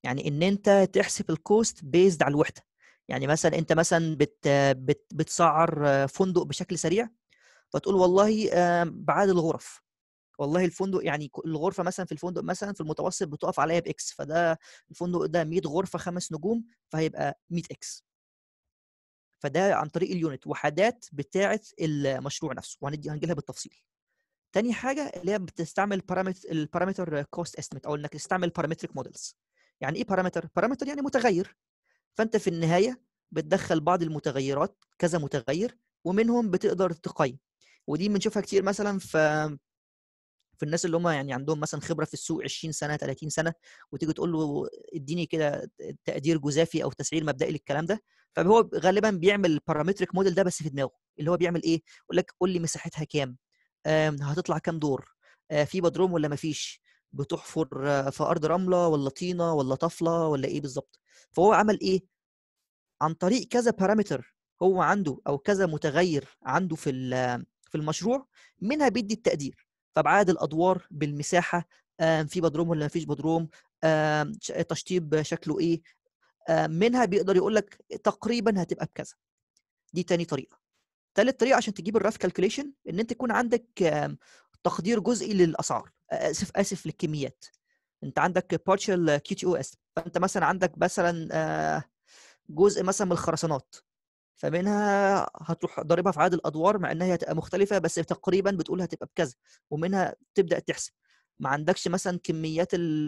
يعني ان انت تحسب الكوست بيزد على الوحده يعني مثلا انت مثلا بت بت بتسعر فندق بشكل سريع فتقول والله بعدد الغرف والله الفندق يعني الغرفه مثلا في الفندق مثلا في المتوسط بتقف عليا باكس فده الفندق ده 100 غرفه خمس نجوم فهيبقى 100 اكس فده عن طريق اليونت وحدات بتاعه المشروع نفسه وهندي هنجيلها بالتفصيل تاني حاجه اللي هي بتستعمل بارامتر البارامتر كوست استيميت او انك تستعمل بارامتريك مودلز يعني ايه بارامتر بارامتر يعني متغير فانت في النهايه بتدخل بعض المتغيرات كذا متغير ومنهم بتقدر تقيم ودي بنشوفها كتير مثلا في في الناس اللي هم يعني عندهم مثلا خبره في السوق 20 سنه 30 سنه وتيجي تقول له اديني كده تقدير جزافي او تسعير مبدئي للكلام ده فهو غالبا بيعمل البارامتريك موديل ده بس في دماغه اللي هو بيعمل ايه؟ يقول لك قول لي مساحتها كام؟ هتطلع كام دور؟ في بدروم ولا ما فيش؟ بتحفر في ارض رمله ولا طينه ولا طفله ولا ايه بالظبط؟ فهو عمل ايه؟ عن طريق كذا بارامتر هو عنده او كذا متغير عنده في في المشروع منها بيدي التقدير فابعاد الادوار بالمساحه في بدروم ولا ما فيش بدروم تشطيب شكله ايه منها بيقدر يقول لك تقريبا هتبقى بكذا دي تاني طريقه ثالث طريقه عشان تجيب الراف كالكوليشن ان انت يكون عندك تقدير جزئي للاسعار اسف اسف للكميات انت عندك بارشال كيو تي او اس فانت مثلا عندك مثلا جزء مثلا من الخرسانات فمنها هتروح ضاربها في عدد الادوار مع انها هتبقى مختلفه بس تقريبا بتقول هتبقى بكذا ومنها تبدا تحسب ما عندكش مثلا كميات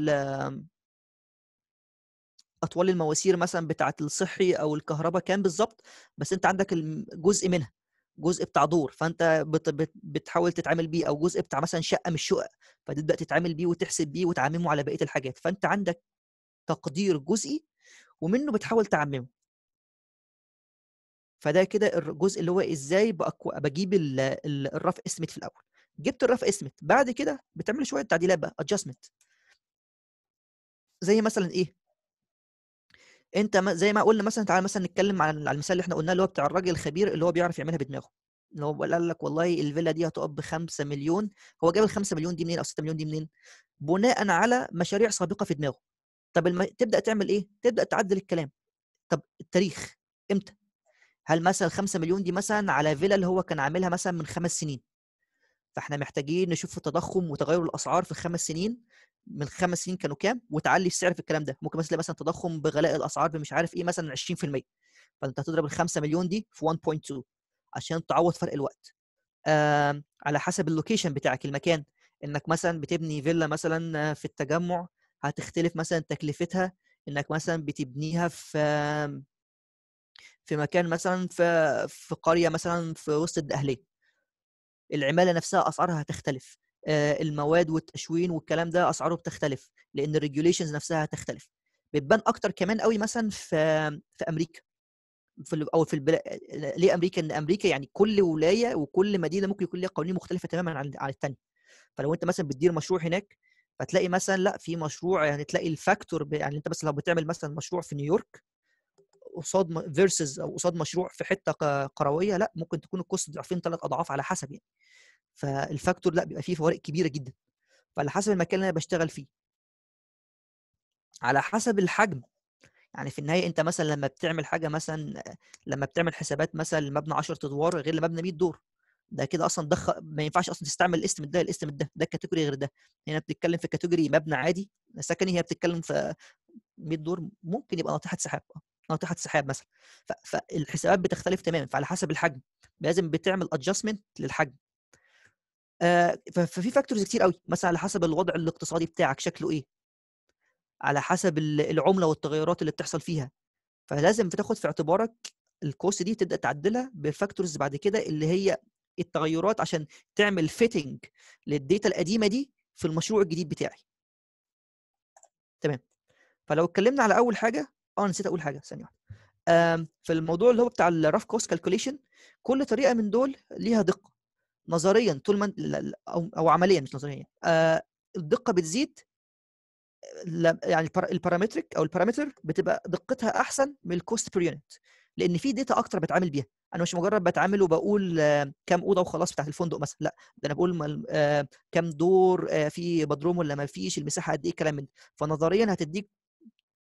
اطوال المواسير مثلا بتاعه الصحي او الكهرباء كام بالظبط بس انت عندك جزء منها جزء بتاع دور فانت بتحاول تتعامل بيه او جزء بتاع مثلا شقه من الشقق فتبدا تتعامل بيه وتحسب بيه وتعممه على بقيه الحاجات فانت عندك تقدير جزئي ومنه بتحاول تعممه فده كده الجزء اللي هو ازاي بجيب الرف استيميت في الاول جبت الرف استيميت بعد كده بتعمل شويه تعديلات بقى ادجستمنت زي مثلا ايه انت زي ما قلنا مثلا تعالى مثلا نتكلم عن المثال اللي احنا قلناه اللي هو بتاع الراجل الخبير اللي هو بيعرف يعملها بدماغه اللي هو قال لك والله الفيلا دي هتقف ب 5 مليون هو جاب ال 5 مليون دي منين او 6 مليون دي منين بناء على مشاريع سابقه في دماغه طب الم... تبدا تعمل ايه تبدا تعدل الكلام طب التاريخ امتى هل مثلا 5 مليون دي مثلا على فيلا اللي هو كان عاملها مثلا من خمس سنين فاحنا محتاجين نشوف التضخم وتغير الاسعار في الخمس سنين من خمس سنين كانوا كام وتعلي السعر في الكلام ده ممكن مثلا مثلا تضخم بغلاء الاسعار بمش عارف ايه مثلا 20% فانت هتضرب ال 5 مليون دي في 1.2 عشان تعوض فرق الوقت آه على حسب اللوكيشن بتاعك المكان انك مثلا بتبني فيلا مثلا في التجمع هتختلف مثلا تكلفتها انك مثلا بتبنيها في في مكان مثلا في في قريه مثلا في وسط الدقهليه العماله نفسها اسعارها هتختلف المواد والتشوين والكلام ده اسعاره بتختلف لان الريجوليشنز نفسها هتختلف بتبان اكتر كمان قوي مثلا في في امريكا في او في البلا... ليه امريكا ان امريكا يعني كل ولايه وكل مدينه ممكن يكون ليها قوانين مختلفه تماما عن عن الثانيه فلو انت مثلا بتدير مشروع هناك فتلاقي مثلا لا في مشروع يعني تلاقي الفاكتور ب... يعني انت بس لو بتعمل مثلا مشروع في نيويورك قصاد فيرسز او قصاد مشروع في حته قرويه لا ممكن تكون الكوست ضعفين ثلاث اضعاف على حسب يعني فالفاكتور لا بيبقى فيه فوارق كبيره جدا فعلى حسب المكان اللي انا بشتغل فيه على حسب الحجم يعني في النهايه انت مثلا لما بتعمل حاجه مثلا لما بتعمل حسابات مثلا لمبنى 10 ادوار غير لمبنى 100 دور ده كده اصلا دخ ما ينفعش اصلا تستعمل الاستم ده الاستم ده ده كاتيجوري غير ده هنا بتتكلم في كاتيجوري مبنى عادي سكني هي بتتكلم في 100 دور ممكن يبقى ناطحه سحاب ناطحه سحاب مثلا فالحسابات بتختلف تماما فعلى حسب الحجم لازم بتعمل ادجستمنت للحجم آه ففي فاكتورز كتير قوي مثلا على حسب الوضع الاقتصادي بتاعك شكله ايه على حسب العمله والتغيرات اللي بتحصل فيها فلازم تاخد في اعتبارك الكوست دي تبدا تعدلها بالفاكتورز بعد كده اللي هي التغيرات عشان تعمل فيتنج للديتا القديمه دي في المشروع الجديد بتاعي تمام فلو اتكلمنا على اول حاجه اه نسيت اقول حاجه ثانيه واحده في الموضوع اللي هو بتاع الراف كوست كالكوليشن كل طريقه من دول ليها دقه نظريا طول ما او او عمليا مش نظريا آه الدقه بتزيد يعني البارامتريك او البارامتر بتبقى دقتها احسن من الكوست بير يونت لان في داتا اكتر بتعامل بيها انا مش مجرد بتعامل وبقول كام اوضه وخلاص بتاعت الفندق مثلا لا ده انا بقول كام دور في بدروم ولا ما فيش المساحه قد ايه كلام من فنظريا هتديك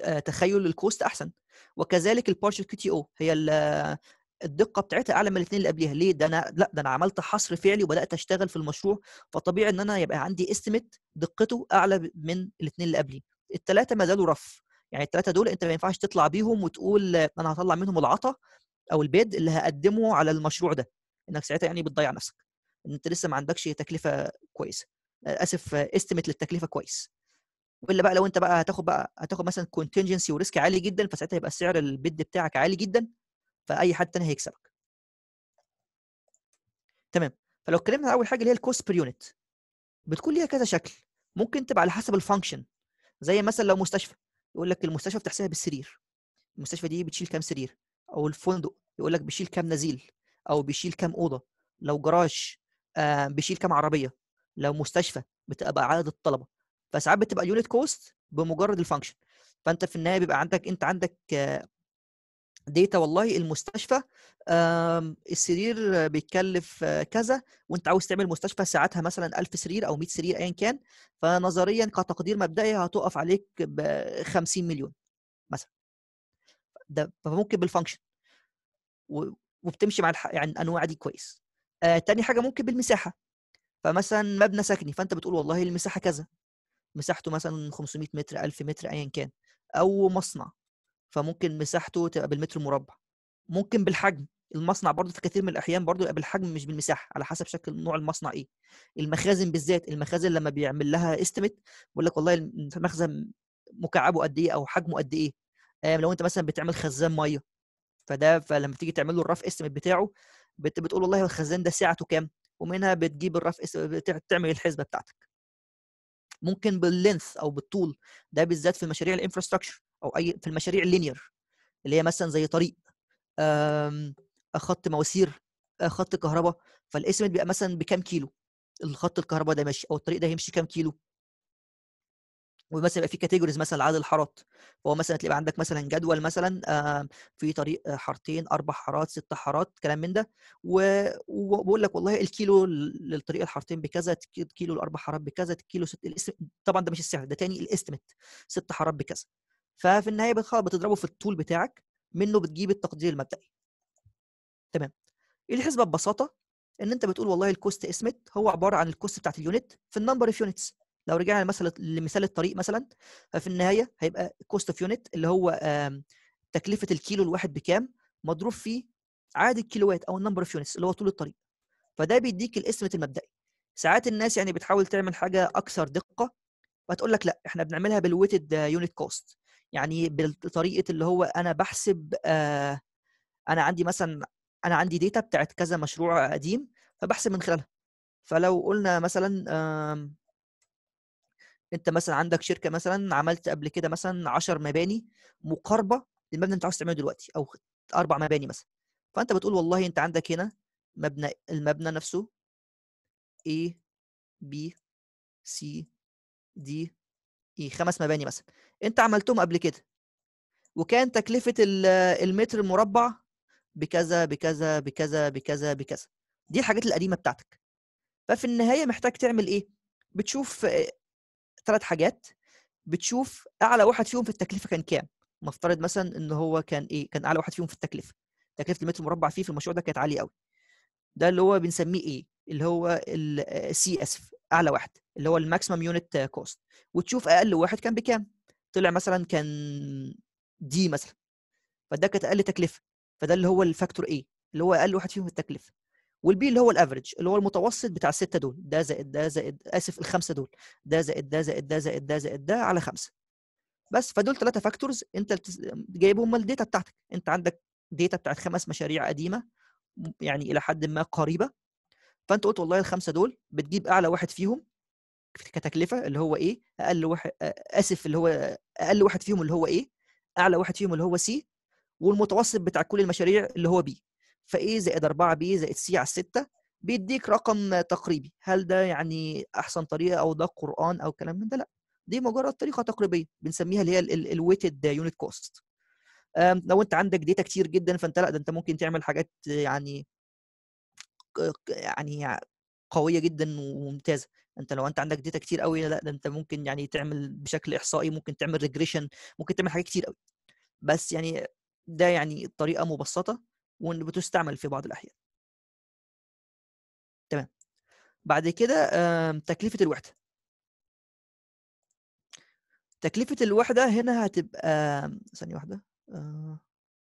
تخيل للكوست احسن وكذلك البارشل كيو تي او هي الدقه بتاعتها اعلى من الاثنين اللي قبليها ليه ده انا لا ده انا عملت حصر فعلي وبدات اشتغل في المشروع فطبيعي ان انا يبقى عندي استيميت دقته اعلى من الاثنين اللي قبليه الثلاثه ما زالوا رف يعني الثلاثه دول انت ما ينفعش تطلع بيهم وتقول انا هطلع منهم العطا او البيد اللي هقدمه على المشروع ده انك ساعتها يعني بتضيع نفسك ان انت لسه ما عندكش تكلفه كويسه اسف استيميت للتكلفه كويس والا بقى لو انت بقى هتاخد بقى هتاخد مثلا كونتنجنسي وريسك عالي جدا فساعتها يبقى سعر البيد بتاعك عالي جدا فاي حد تاني هيكسبك تمام فلو اتكلمنا اول حاجه اللي هي الكوست بير يونت بتكون ليها كذا شكل ممكن تبقى على حسب الفانكشن زي مثلا لو مستشفى يقول لك المستشفى بتحسبها بالسرير المستشفى دي بتشيل كام سرير او الفندق يقول لك بيشيل كام نزيل او بيشيل كام اوضه لو جراج آه بيشيل كام عربيه لو مستشفى بتبقى عدد الطلبه فساعات بتبقى يونت كوست بمجرد الفانكشن فانت في النهايه بيبقى عندك انت عندك ديتا والله المستشفى السرير بيتكلف كذا وانت عاوز تعمل مستشفى ساعتها مثلا 1000 سرير او 100 سرير ايا كان فنظريا كتقدير مبدئي هتقف عليك ب 50 مليون مثلا ده فممكن بالفانكشن وبتمشي مع الح... يعني الانواع دي كويس آه تاني حاجه ممكن بالمساحه فمثلا مبنى سكني فانت بتقول والله المساحه كذا مساحته مثلا 500 متر 1000 متر ايا كان او مصنع فممكن مساحته تبقى بالمتر المربع ممكن بالحجم المصنع برضه في كثير من الاحيان برضه يبقى بالحجم مش بالمساحه على حسب شكل نوع المصنع ايه المخازن بالذات المخازن لما بيعمل لها استيميت بيقول لك والله المخزن مكعبه قد ايه او حجمه قد ايه آه لو انت مثلا بتعمل خزان ميه فده فلما تيجي تعمل له الرف استيميت بتاعه بتقول والله الخزان ده سعته كام ومنها بتجيب الرف تعمل الحسبه بتاعتك ممكن باللينث او بالطول ده بالذات في مشاريع الانفراستراكشر او اي في المشاريع اللينير اللي هي مثلا زي طريق خط مواسير خط كهرباء فالاسم بيبقى مثلا بكام كيلو الخط الكهرباء ده ماشي او الطريق ده هيمشي كام كيلو ومثلا يبقى في كاتيجوريز مثلا لعدد الحارات فهو مثلا تلاقي عندك مثلا جدول مثلا في طريق حارتين اربع حارات ست حارات كلام من ده وبقول لك والله الكيلو للطريق الحارتين بكذا كيلو الاربع حارات بكذا كيلو ست الاسم طبعا ده مش السعر ده تاني الاستيميت ست حارات بكذا ففي النهايه بتضربه في الطول بتاعك منه بتجيب التقدير المبدئي تمام ايه الحسبه ببساطه ان انت بتقول والله الكوست اسمت هو عباره عن الكوست بتاعت اليونت في النمبر اوف يونتس لو رجعنا مثلا لمثال الطريق مثلا ففي النهايه هيبقى كوست اوف يونت اللي هو تكلفه الكيلو الواحد بكام مضروب فيه عدد الكيلوات او النمبر اوف يونتس اللي هو طول الطريق فده بيديك الاستيميت المبدئي ساعات الناس يعني بتحاول تعمل حاجه اكثر دقه فتقول لك لا احنا بنعملها بالويتد يونت كوست يعني بالطريقه اللي هو انا بحسب آه انا عندي مثلا انا عندي داتا بتاعت كذا مشروع قديم فبحسب من خلالها فلو قلنا مثلا آه انت مثلا عندك شركه مثلا عملت قبل كده مثلا 10 مباني مقاربه للمبنى اللي انت عاوز تعمله دلوقتي او اربع مباني مثلا فانت بتقول والله انت عندك هنا مبنى المبنى نفسه A B C D E خمس مباني مثلا انت عملتهم قبل كده وكان تكلفه المتر المربع بكذا بكذا بكذا بكذا بكذا دي الحاجات القديمه بتاعتك ففي النهايه محتاج تعمل ايه بتشوف ثلاث حاجات بتشوف اعلى واحد فيهم في التكلفه كان كام نفترض مثلا ان هو كان ايه كان اعلى واحد فيهم في التكلفه تكلفه المتر المربع فيه في المشروع ده كانت عاليه قوي ده اللي هو بنسميه ايه اللي هو السي اسف اعلى واحد اللي هو الماكسيمم يونت كوست وتشوف اقل واحد كان بكام طلع مثلا كان دي مثلا فده كانت اقل تكلفه فده اللي هو الفاكتور ايه اللي هو اقل واحد فيهم في التكلفه والبي اللي هو الافريج اللي هو المتوسط بتاع السته دول ده زائد ده زائد اسف الخمسه دول ده زائد ده زائد ده زائد ده زائد ده على خمسه بس فدول ثلاثه فاكتورز انت جايبهم من الداتا بتاعتك انت عندك داتا بتاعت خمس مشاريع قديمه يعني الى حد ما قريبه فانت قلت والله الخمسه دول بتجيب اعلى واحد فيهم كتكلفه اللي هو ايه اقل واحد اسف اللي هو اقل واحد فيهم اللي هو ايه اعلى واحد فيهم اللي هو سي والمتوسط بتاع كل المشاريع اللي هو بي فايه زائد 4 بي زائد سي على الستة بيديك رقم تقريبي هل ده يعني احسن طريقه او ده قران او كلام من ده لا دي مجرد طريقه تقريبيه بنسميها اللي هي الويتد يونت كوست لو انت عندك داتا كتير جدا فانت لا ده انت ممكن تعمل حاجات يعني يعني قويه جدا وممتازه انت لو انت عندك داتا كتير قوي لا ده انت ممكن يعني تعمل بشكل احصائي ممكن تعمل ريجريشن ممكن تعمل حاجات كتير قوي بس يعني ده يعني طريقه مبسطه وبتستعمل في بعض الاحيان تمام بعد كده تكلفه الوحده تكلفه الوحده هنا هتبقى ثانيه واحده آه.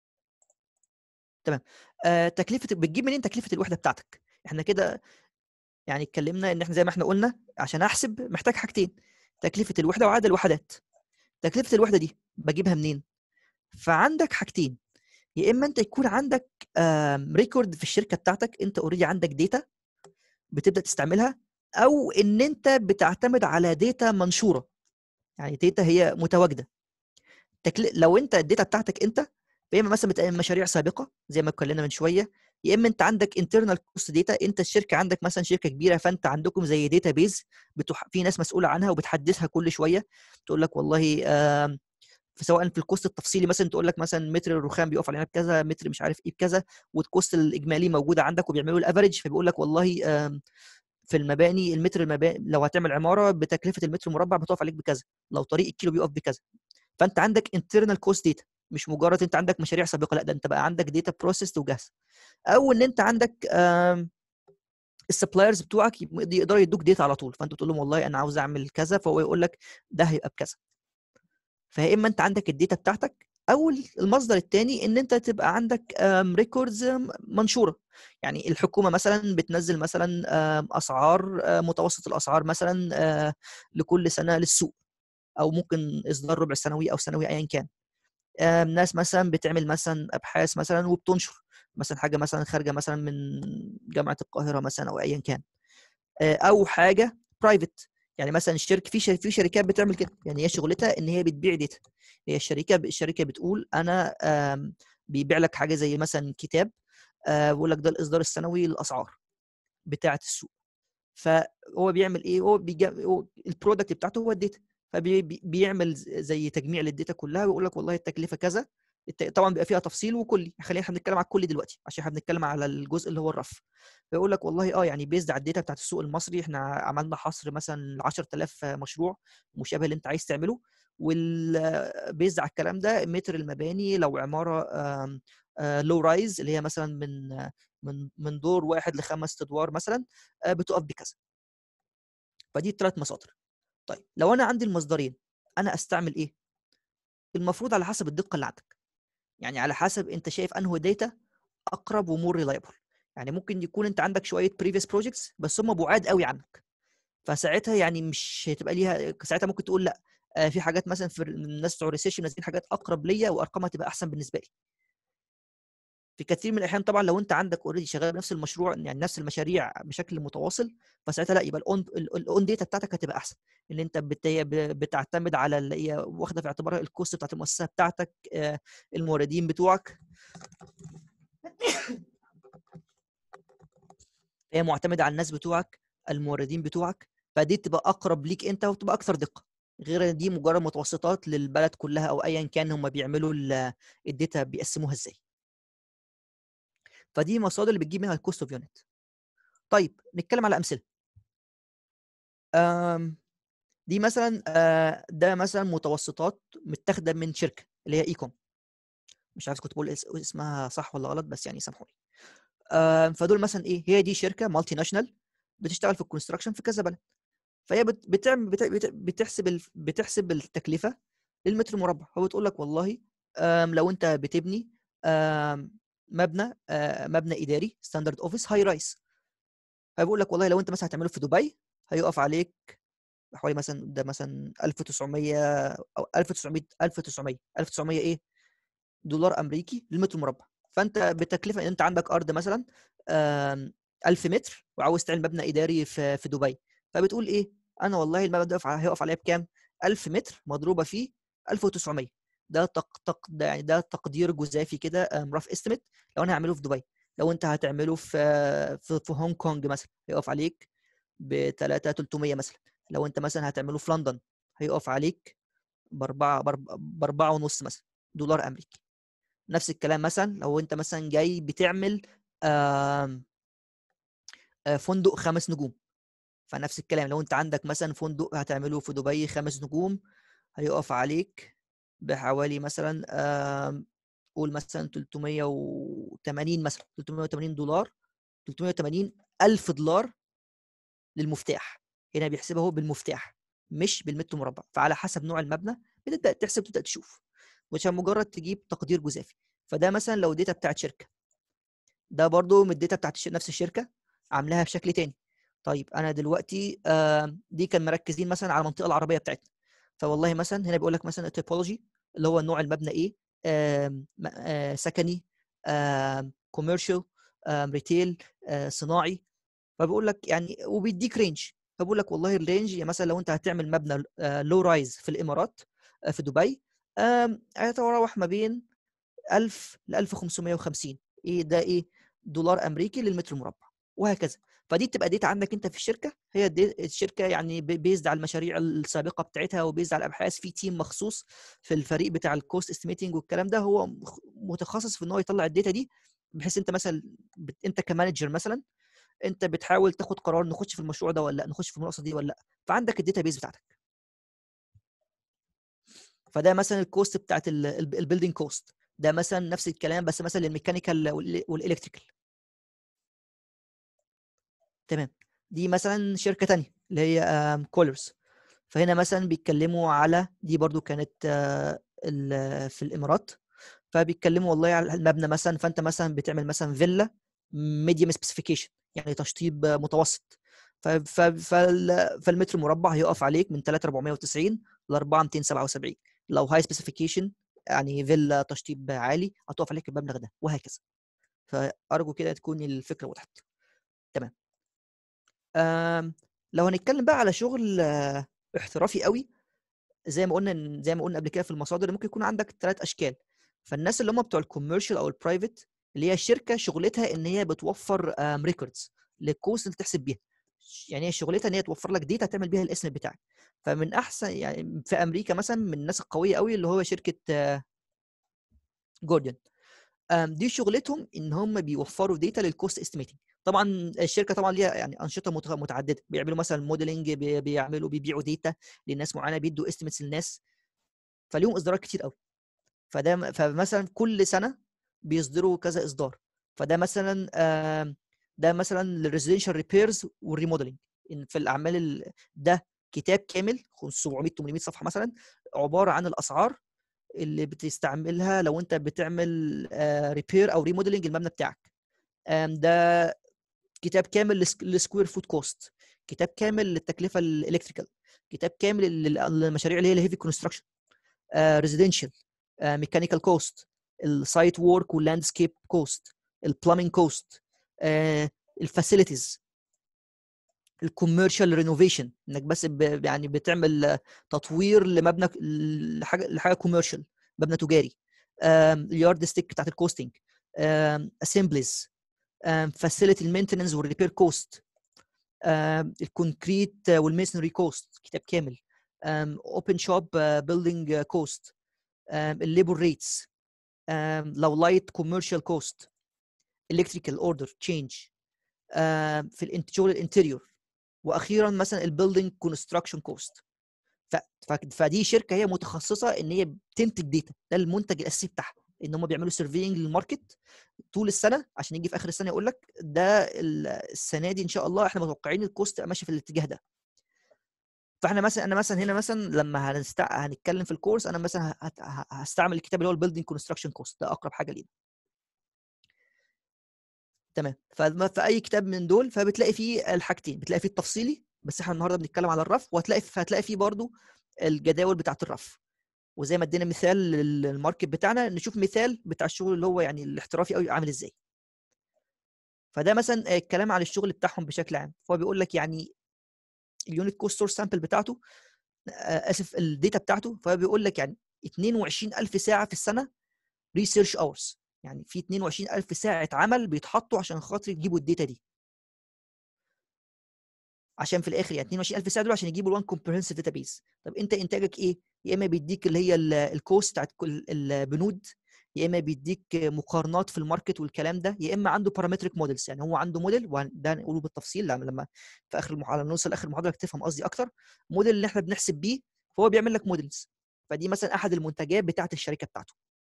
تمام آه تكلفه بتجيب منين تكلفه الوحده بتاعتك احنا كده يعني اتكلمنا ان احنا زي ما احنا قلنا عشان احسب محتاج حاجتين تكلفه الوحده وعدد الوحدات تكلفه الوحده دي بجيبها منين فعندك حاجتين يا اما انت يكون عندك ريكورد في الشركه بتاعتك انت اوريدي عندك داتا بتبدا تستعملها او ان انت بتعتمد على داتا منشوره يعني داتا هي متواجده تكل... لو انت الداتا بتاعتك انت يا اما مثلا بتعمل مشاريع سابقه زي ما اتكلمنا من شويه يا اما انت عندك انترنال كوست داتا انت الشركه عندك مثلا شركه كبيره فانت عندكم زي داتا بيز بتح... في ناس مسؤوله عنها وبتحدثها كل شويه تقول لك والله آه سواء في الكوست التفصيلي مثلا تقول لك مثلا متر الرخام بيقف علينا بكذا متر مش عارف ايه بكذا والكوست الاجمالي موجوده عندك وبيعملوا الافرج فبيقول لك والله آه في المباني المتر المباني لو هتعمل عماره بتكلفه المتر المربع بتقف عليك بكذا لو طريق الكيلو بيقف بكذا فانت عندك انترنال كوست داتا مش مجرد انت عندك مشاريع سابقه لا ده انت بقى عندك داتا بروسيس وجاهزه او ان انت عندك السبلايرز بتوعك يقدروا يدوك داتا على طول فانت تقول لهم والله انا عاوز اعمل كذا فهو يقول لك ده هيبقى بكذا فيا اما انت عندك الداتا بتاعتك او المصدر الثاني ان انت تبقى عندك ريكوردز منشوره يعني الحكومه مثلا بتنزل مثلا اسعار متوسط الاسعار مثلا لكل سنه للسوق او ممكن اصدار ربع سنوي او سنوي ايا كان ناس مثلا بتعمل مثلا ابحاث مثلا وبتنشر مثلا حاجه مثلا خارجه مثلا من جامعه القاهره مثلا او ايا كان او حاجه برايفت يعني مثلا الشركه في في شركات بتعمل كده يعني هي شغلتها ان هي بتبيع داتا هي الشركه الشركه بتقول انا بيبيع لك حاجه زي مثلا كتاب بيقول لك ده الاصدار السنوي للاسعار بتاعه السوق فهو بيعمل ايه هو, هو البرودكت بتاعته هو الداتا فبيعمل زي تجميع للداتا كلها ويقول لك والله التكلفه كذا طبعا بيبقى فيها تفصيل وكلي خلينا احنا بنتكلم على الكلي دلوقتي عشان احنا بنتكلم على الجزء اللي هو الرف فيقول لك والله اه يعني بيزد على الداتا بتاعت السوق المصري احنا عملنا حصر مثلا ل 10000 مشروع مشابه اللي انت عايز تعمله والبيزد على الكلام ده متر المباني لو عماره لو رايز اللي هي مثلا من من من دور واحد لخمس ادوار مثلا بتقف بكذا فدي الثلاث مصادر طيب لو انا عندي المصدرين انا استعمل ايه المفروض على حسب الدقه اللي عندك يعني على حسب انت شايف انه داتا اقرب ومور ريلايبل يعني ممكن يكون انت عندك شويه بريفيس بروجكتس بس هم بعاد قوي عنك فساعتها يعني مش هتبقى ليها ساعتها ممكن تقول لا في حاجات مثلا في الناس بتوع الريسيرش منزلين حاجات اقرب ليا وارقامها تبقى احسن بالنسبه لي في كثير من الاحيان طبعا لو انت عندك اوريدي شغال بنفس المشروع يعني نفس المشاريع بشكل متواصل فساعتها لا يبقى الاون الاون داتا بتاعتك هتبقى احسن ان انت بتعتمد على اللي هي واخده في اعتبارها الكوست بتاعت المؤسسه بتاعتك الموردين بتوعك هي معتمده على الناس بتوعك الموردين بتوعك فدي تبقى اقرب ليك انت وتبقى اكثر دقه غير دي مجرد متوسطات للبلد كلها او ايا كان هم بيعملوا الداتا بيقسموها ازاي فدي مصادر اللي بتجيب منها الكوست اوف يونت طيب نتكلم على امثله دي مثلا ده مثلا متوسطات متاخده من شركه اللي هي ايكوم مش عارف كنت بقول اسمها صح ولا غلط بس يعني سامحوني فدول مثلا ايه هي دي شركه مالتي ناشونال بتشتغل في الكونستراكشن في كذا بلد فهي بتعمل بتحسب بتحسب التكلفه للمتر مربع فبتقول لك والله لو انت بتبني مبنى مبنى اداري ستاندرد اوفيس هاي رايس فبيقول لك والله لو انت مثلا هتعمله في دبي هيقف عليك حوالي مثلا ده مثلا 1900 او 1900 1900 1900 ايه دولار امريكي للمتر مربع فانت بتكلفه ان انت عندك ارض مثلا 1000 متر وعاوز تعمل مبنى اداري في في دبي فبتقول ايه انا والله المبنى ده هيقف عليا بكام 1000 متر مضروبه فيه 1900 ده تق... تق... ده يعني ده تقدير جزافي كده رف استيميت لو انا هعمله في دبي لو انت هتعمله في في, في هونج كونج مثلا هيقف عليك ب 3 300 مثلا لو انت مثلا هتعمله في لندن هيقف عليك باربعه باربعه ونص مثلا دولار امريكي نفس الكلام مثلا لو انت مثلا جاي بتعمل آم... آم... فندق خمس نجوم فنفس الكلام لو انت عندك مثلا فندق هتعمله في دبي خمس نجوم هيقف عليك بحوالي مثلا آم، قول مثلا 380 مثلا 380 دولار 380 ألف دولار للمفتاح هنا بيحسبها هو بالمفتاح مش بالمتر مربع فعلى حسب نوع المبنى بتبدا تحسب تبدا تشوف مش مجرد تجيب تقدير جزافي فده مثلا لو داتا بتاعت شركه ده برضو من الداتا بتاعت الش- نفس الشركه عاملاها بشكل تاني طيب انا دلوقتي آه، دي كان مركزين مثلا على المنطقه العربيه بتاعتنا فوالله مثلا هنا بيقول لك مثلا التوبولوجي اللي هو نوع المبنى ايه آم، م- آه، سكني كوميرشال ريتيل صناعي فبيقول لك يعني وبيديك رينج فبقول لك والله الرينج يعني مثلا لو انت هتعمل مبنى لو رايز في الامارات آه، في دبي آم، هيتراوح ما بين 1000 ل 1550 ايه ده ايه دولار امريكي للمتر مربع وهكذا فدي بتبقى ديتا عندك انت في الشركه هي دي الشركه يعني بيزد على المشاريع السابقه بتاعتها وبيزد على الابحاث في تيم مخصوص في الفريق بتاع الكوست استيميتنج والكلام ده هو مخ- متخصص في ان هو يطلع الداتا دي بحيث انت مثلا بت... انت كمانجر مثلا انت بتحاول تاخد قرار نخش في المشروع ده ولا لا نخش في المناقصه دي ولا لا فعندك الداتا بيز بتاعتك فده مثلا الكوست بتاعت البيلدينج كوست ده مثلا نفس الكلام بس مثلا للميكانيكال والالكتريكال تمام دي مثلا شركه تانية اللي هي كولرز فهنا مثلا بيتكلموا على دي برضو كانت آه، ال- في الامارات فبيتكلموا والله على المبنى مثلا فانت مثلا بتعمل مثلا فيلا ميديوم سبيسيفيكيشن يعني تشطيب متوسط ف- ف- فال- فالمتر مربع هيقف عليك من 3490 ل 4277 لو هاي سبيسيفيكيشن يعني فيلا تشطيب عالي هتقف عليك المبلغ ده وهكذا فارجو كده تكون الفكره وضحت تمام آم، لو هنتكلم بقى على شغل آه، احترافي قوي زي ما قلنا زي ما قلنا قبل كده في المصادر ممكن يكون عندك ثلاث اشكال فالناس اللي هم بتوع الكوميرشال او البرايفت اللي هي الشركه شغلتها ان هي بتوفر ريكوردز للكوست اللي تحسب بيها يعني هي شغلتها ان هي توفر لك ديتا تعمل بيها الاسم بتاعك فمن احسن يعني في امريكا مثلا من الناس القويه قوي اللي هو شركه جوردن دي شغلتهم ان هم بيوفروا ديتا للكوست استيميتنج طبعا الشركه طبعا ليها يعني انشطه مت- متعدده بيعملوا مثلا موديلنج بيعملوا بيبيعوا ديتا لناس معينه بيدوا استيميتس للناس فليهم اصدارات كتير قوي فده م- فمثلا كل سنه بيصدروا كذا اصدار فده مثلا آم، ده مثلا للريزيدنشال ريبيرز والريموديلنج ان في الاعمال ال- ده كتاب كامل 700 800 صفحه مثلا عباره عن الاسعار اللي بتستعملها لو انت بتعمل ريبير او ريموديلنج المبنى بتاعك آم، ده كتاب كامل للسك- للسكوير فوت كوست كتاب كامل للتكلفه الالكتريكال كتاب كامل لل- للمشاريع اللي هي الهيفي كونستراكشن ريزيدنشال ميكانيكال كوست السايت وورك واللاندسكيب كوست البلامينج كوست الفاسيلتيز الكوميرشال رينوفيشن انك بس ب... يعني بتعمل آه، تطوير لمبنى لحاجه لحاجه كوميرشال مبنى تجاري اليارد ستيك بتاعت الكوستنج اسمبليز فاسيلتي المينتننس والريبير كوست الكونكريت والميسنري كوست كتاب كامل اوبن شوب بيلدينج كوست الليبر ريتس لو لايت كوميرشال كوست الكتريكال اوردر تشينج في الانت- شغل الانتريور واخيرا مثلا البيلدينج كونستراكشن كوست فدي شركه هي متخصصه ان هي بتنتج داتا ده المنتج الاساسي بتاعها ان هم بيعملوا سيرفينج للماركت طول السنه عشان يجي في اخر السنه يقول لك ده ال- السنه دي ان شاء الله احنا متوقعين الكوست ماشي في الاتجاه ده فاحنا مثلا انا مثلا هنا مثلا لما هنستع... هنتكلم في الكورس انا مثلا ه- ه- هستعمل الكتاب اللي هو البيلدينج كونستراكشن كوست ده اقرب حاجه لينا تمام فما في اي كتاب من دول فبتلاقي فيه الحاجتين بتلاقي فيه التفصيلي بس احنا النهارده بنتكلم على الرف وهتلاقي هتلاقي فيه برضو الجداول بتاعه الرف وزي ما ادينا مثال للماركت بتاعنا نشوف مثال بتاع الشغل اللي هو يعني الاحترافي قوي عامل ازاي فده مثلا الكلام على الشغل بتاعهم بشكل عام فهو بيقول لك يعني اليونت كوست سورس سامبل بتاعته آه، اسف الداتا بتاعته فبيقول لك يعني 22000 ساعه في السنه ريسيرش اورز يعني في 22000 ساعه عمل بيتحطوا عشان خاطر يجيبوا الداتا دي عشان في الاخر يعني 22000 ساعه دول عشان يجيبوا الوان كومبريهنسيف داتابيز طب انت انتاجك ايه يا اما بيديك اللي هي الكوست بتاعت كل البنود يا اما بيديك مقارنات في الماركت والكلام ده يا اما عنده بارامتريك موديلز يعني هو عنده موديل وده هنقوله بالتفصيل لما لما في اخر المحاضره نوصل لاخر المحاضره تفهم قصدي اكتر موديل اللي احنا بنحسب بيه فهو بيعمل لك موديلز فدي مثلا احد المنتجات بتاعه الشركه بتاعته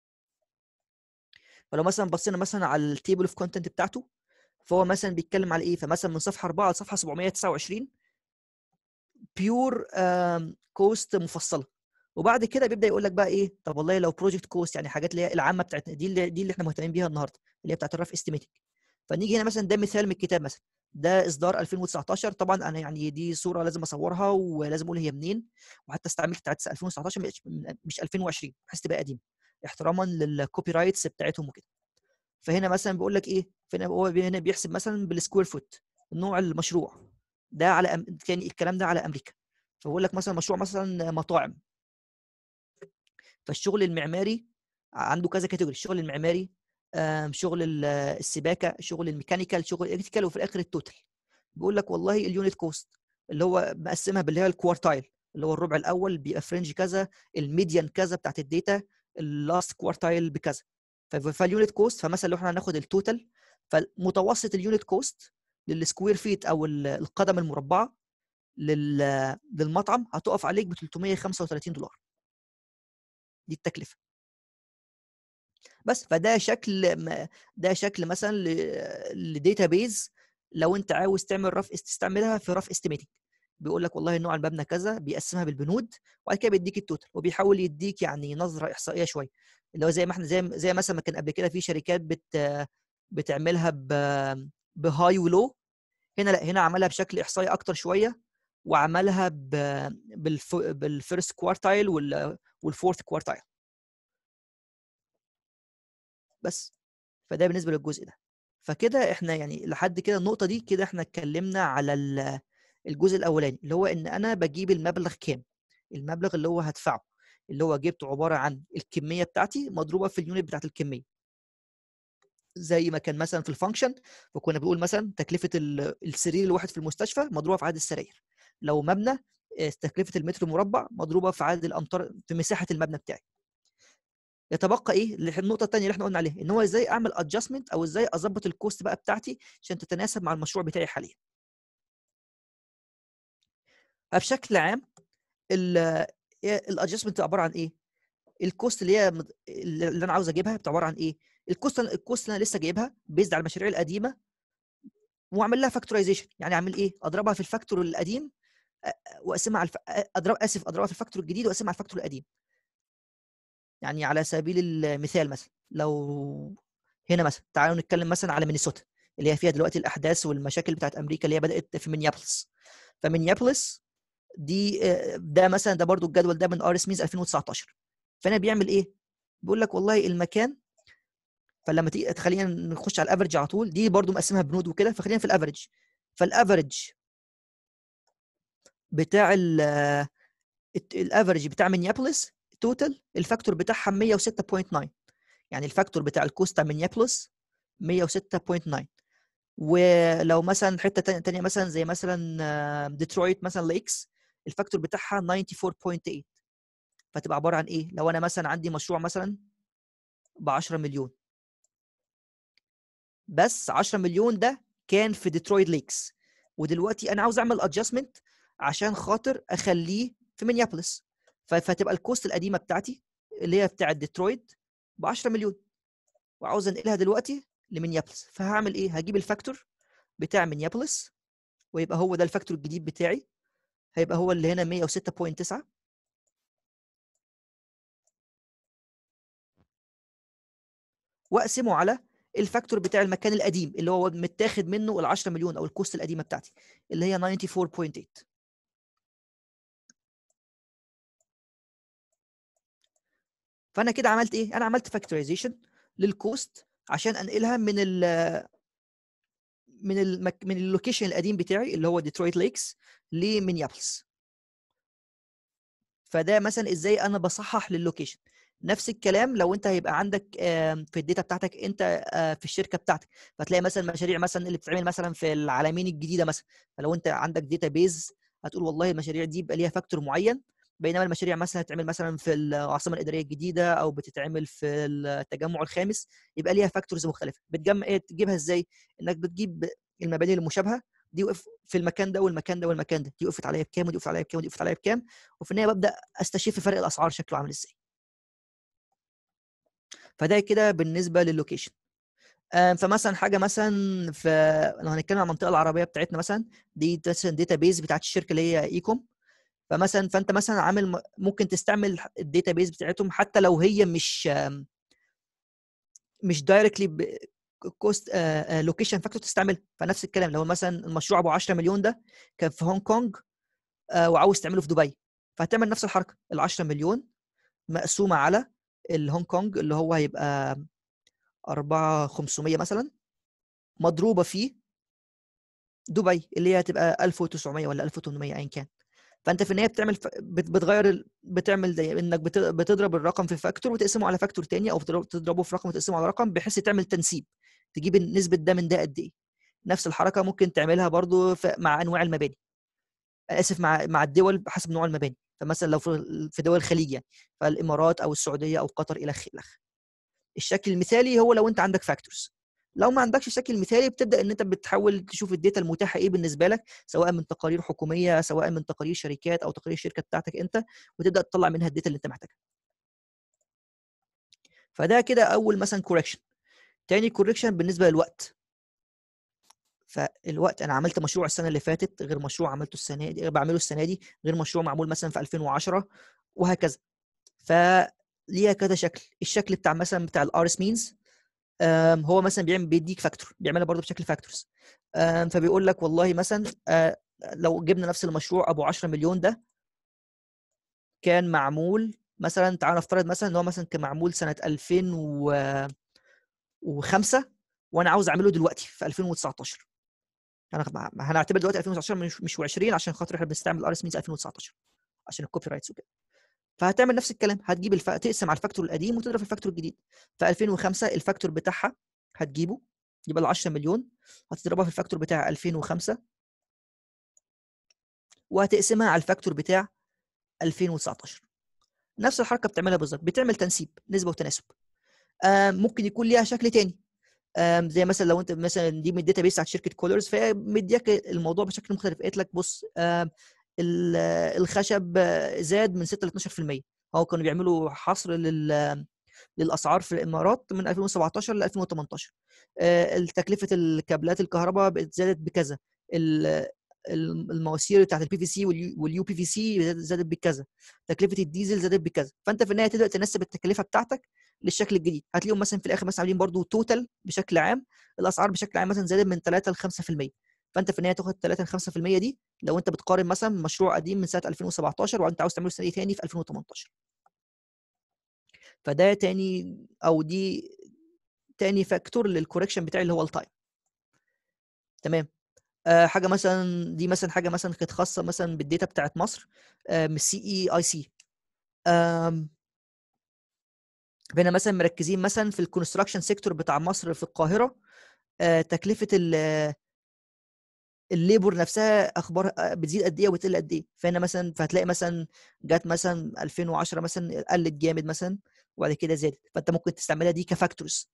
فلو مثلا بصينا مثلا على التيبل اوف كونتنت بتاعته فهو مثلا بيتكلم على ايه فمثلا من صفحه 4 لصفحه 729 بيور كوست مفصله وبعد كده بيبدا يقول لك بقى ايه طب والله لو بروجكت كوست يعني حاجات اللي هي العامه بتاعتنا دي اللي دي اللي احنا مهتمين بيها النهارده اللي هي بتاعت الرف استيميتنج فنيجي هنا مثلا ده مثال من الكتاب مثلا ده اصدار 2019 طبعا انا يعني دي صوره لازم اصورها ولازم اقول هي منين وحتى استعملت بتاعت 2019 مش, مش 2020 بحيث تبقى قديم احتراما للكوبي رايتس بتاعتهم وكده فهنا مثلا بيقول لك ايه فهنا هو هنا بيحسب مثلا بالسكوير فوت نوع المشروع ده على أم... كان الكلام ده على امريكا فبقول لك مثلا مشروع مثلا مطاعم فالشغل المعماري عنده كذا كاتيجوري الشغل المعماري شغل السباكه شغل الميكانيكال شغل الالكتريكال وفي الاخر التوتال بيقول لك والله اليونت كوست اللي هو مقسمها باللي هي الكوارتايل اللي هو الربع الاول بيبقى فرنج كذا الميديان كذا بتاعت الداتا اللاست كوارتايل بكذا فاليونت كوست فمثلا لو احنا هناخد التوتال فمتوسط اليونت كوست للسكوير فيت او القدم المربعه للمطعم هتقف عليك ب 335 دولار دي التكلفه بس فده شكل ده شكل مثلا لديتا بيز لو انت عاوز تعمل رف تستعملها في رف استيميتنج بيقول لك والله نوع المبنى كذا بيقسمها بالبنود وبعد كده بيديك التوتال وبيحاول يديك يعني نظره احصائيه شويه اللي هو زي ما احنا زي زي مثلا ما كان قبل كده في شركات بت بتعملها ب بهاي ولو هنا لا هنا عملها بشكل احصائي اكتر شويه وعملها ب بالف... بالفيرست كوارتايل وال... والفورث كوارتايل بس فده بالنسبه للجزء ده فكده احنا يعني لحد كده النقطه دي كده احنا اتكلمنا على الجزء الاولاني اللي هو ان انا بجيب المبلغ كام المبلغ اللي هو هدفعه اللي هو جبته عباره عن الكميه بتاعتي مضروبه في اليونت بتاعت الكميه زي ما كان مثلا في الفانكشن فكنا بنقول مثلا تكلفه السرير الواحد في المستشفى مضروبه في عدد السراير لو مبنى تكلفه المتر المربع مضروبه في عدد الامتار في مساحه المبنى بتاعي يتبقى ايه النقطه الثانيه اللي احنا قلنا عليها ان هو ازاي اعمل ادجستمنت او ازاي اظبط الكوست بقى بتاعتي عشان تتناسب مع المشروع بتاعي حاليا بشكل عام الادجستمنت عباره عن ايه الكوست اللي هي اللي انا عاوز اجيبها عباره عن ايه الكوست الكوست اللي انا لسه جايبها بيزد على المشاريع القديمه واعمل لها فاكتورايزيشن يعني اعمل ايه اضربها في الفاكتور القديم واقسمها على الف... اضرب اسف اضربها في الفاكتور الجديد واقسمها على الفاكتور القديم يعني على سبيل المثال مثلا لو هنا مثلا تعالوا نتكلم مثلا على مينيسوتا اللي هي فيها دلوقتي الاحداث والمشاكل بتاعت امريكا اللي هي بدات في مينيابلس فمينيابلس دي ده مثلا ده برضو الجدول ده من ار اس ميز 2019 فانا بيعمل ايه بيقول لك والله المكان فلما تيجي خلينا نخش على الافرج على طول دي برضو مقسمها بنود وكده فخلينا في الافرج فالافرج بتاع الافرج بتاع مينيابوليس توتال الفاكتور بتاعها 106.9 يعني الفاكتور بتاع الكوستا مينيابوليس 106.9 ولو مثلا حته ثانيه مثلا زي مثلا ديترويت مثلا ليكس الفاكتور بتاعها 94.8 فتبقى عباره عن ايه لو انا مثلا عندي مشروع مثلا ب 10 مليون بس 10 مليون ده كان في ديترويت ليكس ودلوقتي انا عاوز اعمل ادجستمنت عشان خاطر اخليه في مينيابوليس فتبقى الكوست القديمه بتاعتي اللي هي بتاعه ديترويت ب 10 مليون وعاوز انقلها دلوقتي لمينيابوليس فهعمل ايه هجيب الفاكتور بتاع مينيابوليس ويبقى هو ده الفاكتور الجديد بتاعي هيبقى هو اللي هنا 106.9 واقسمه على الفاكتور بتاع المكان القديم اللي هو متاخد منه ال 10 مليون او الكوست القديمه بتاعتي اللي هي 94.8 فانا كده عملت ايه انا عملت فاكتورايزيشن للكوست عشان انقلها من ال من المك... من اللوكيشن القديم بتاعي اللي هو ديترويت ليكس لمينيابلس فده مثلا ازاي انا بصحح للوكيشن نفس الكلام لو انت هيبقى عندك في الداتا بتاعتك انت في الشركه بتاعتك فتلاقي مثلا مشاريع مثلا اللي بتتعمل مثلا في العالمين الجديده مثلا فلو انت عندك داتا بيز هتقول والله المشاريع دي يبقى ليها فاكتور معين بينما المشاريع مثلا هتتعمل مثلا في العاصمه الاداريه الجديده او بتتعمل في التجمع الخامس يبقى ليها فاكتورز مختلفه بتجمع ايه تجيبها ازاي انك بتجيب المباني المشابهه دي وقف في المكان ده والمكان ده والمكان ده دي وقفت عليا بكام ودي وقفت عليا بكام ودي وقفت عليا بكام وفي النهايه ببدا استشف فرق الاسعار شكله عامل ازاي فده كده بالنسبه للوكيشن فمثلا حاجه مثلا في لو هنتكلم عن المنطقه العربيه بتاعتنا مثلا دي مثلا داتا بيز بتاعت الشركه اللي هي ايكوم فمثلا فانت مثلا عامل ممكن تستعمل الداتا بيز بتاعتهم حتى لو هي مش مش دايركتلي كوست لوكيشن فاكتور تستعملها فنفس الكلام لو مثلا المشروع ابو 10 مليون ده كان في هونج كونج آه، وعاوز تعمله في دبي فهتعمل نفس الحركه ال 10 مليون مقسومه على الهونج كونج اللي هو هيبقى 4 500 مثلا مضروبه في دبي اللي هي هتبقى 1900 ولا 1800 ايا كان فانت في النهايه بتعمل بتغير بتعمل زي انك بتضرب الرقم في فاكتور وتقسمه على فاكتور تاني او تضربه في رقم وتقسمه على رقم بحيث تعمل تنسيب تجيب نسبه ده من ده قد ايه نفس الحركه ممكن تعملها برضو مع انواع المباني اسف مع مع الدول بحسب نوع المباني فمثلا لو في دول الخليج يعني فالامارات او السعوديه او قطر الى اخره الشكل المثالي هو لو انت عندك فاكتورز لو ما عندكش الشكل المثالي بتبدا ان انت بتحاول تشوف الداتا المتاحه ايه بالنسبه لك سواء من تقارير حكوميه سواء من تقارير شركات او تقارير الشركه بتاعتك انت وتبدا تطلع منها الداتا اللي انت محتاجها فده كده اول مثلا كوركشن تاني كوركشن بالنسبه للوقت فالوقت انا عملت مشروع السنه اللي فاتت غير مشروع عملته السنه دي بعمله السنه دي غير مشروع معمول مثلا في 2010 وهكذا فليها كذا شكل الشكل بتاع مثلا بتاع الارس مينز هو مثلا بيعمل بيديك فاكتور بيعملها برضه بشكل فاكتورز فبيقول لك والله مثلا آه، لو جبنا نفس المشروع ابو 10 مليون ده كان معمول مثلا تعال نفترض مثلا ان هو مثلا كان معمول سنه 2005 وانا عاوز اعمله دلوقتي في 2019 انا هنعتبر دلوقتي 2019 مش مش 20 عشان خاطر احنا بنستعمل ار اس مينز 2019 عشان الكوبي رايتس وكده فهتعمل نفس الكلام هتجيب الف... تقسم على الفاكتور القديم وتضرب في الفاكتور الجديد في 2005 الفاكتور بتاعها هتجيبه يبقى ال 10 مليون هتضربها في الفاكتور بتاع 2005 وهتقسمها على الفاكتور بتاع 2019 نفس الحركه بتعملها بالظبط بتعمل تنسيب نسبه وتناسب ممكن يكون ليها شكل تاني زي مثلا لو انت مثلا دي من الداتا بيس بتاعت شركه كولرز فهي مدياك الموضوع بشكل مختلف قالت لك بص الخشب زاد من 6 ل 12% هو كانوا بيعملوا حصر لل للاسعار في الامارات من 2017 ل 2018 تكلفه الكابلات الكهرباء زادت بكذا المواسير بتاعت البي في سي واليو بي في سي زادت بكذا تكلفه الديزل زادت بكذا فانت في النهايه تبدا تنسب التكلفه بتاعتك للشكل الجديد هتلاقيهم مثلا في الاخر مثلا عاملين برضو توتال بشكل عام الاسعار بشكل عام مثلا زادت من 3 ل 5% فانت في النهايه تاخد 3 ل 5% دي لو انت بتقارن مثلا مشروع قديم من سنه 2017 وانت عاوز تعمله السنه دي تاني في 2018 فده تاني او دي تاني فاكتور للكوركشن بتاعي اللي هو التايم تمام آه حاجه مثلا دي مثلا حاجه مثلا كانت خاصه مثلا بالداتا بتاعت مصر آه من السي اي اي سي بقينا مثلا مركزين مثلا في الكونستراكشن سيكتور بتاع مصر في القاهره آه تكلفه الليبر نفسها اخبار بتزيد قد ايه وبتقل قد ايه فهنا مثلا فهتلاقي مثلا جت مثلا 2010 مثلا قلت جامد مثلا وبعد كده زادت فانت ممكن تستعملها دي كفاكتورز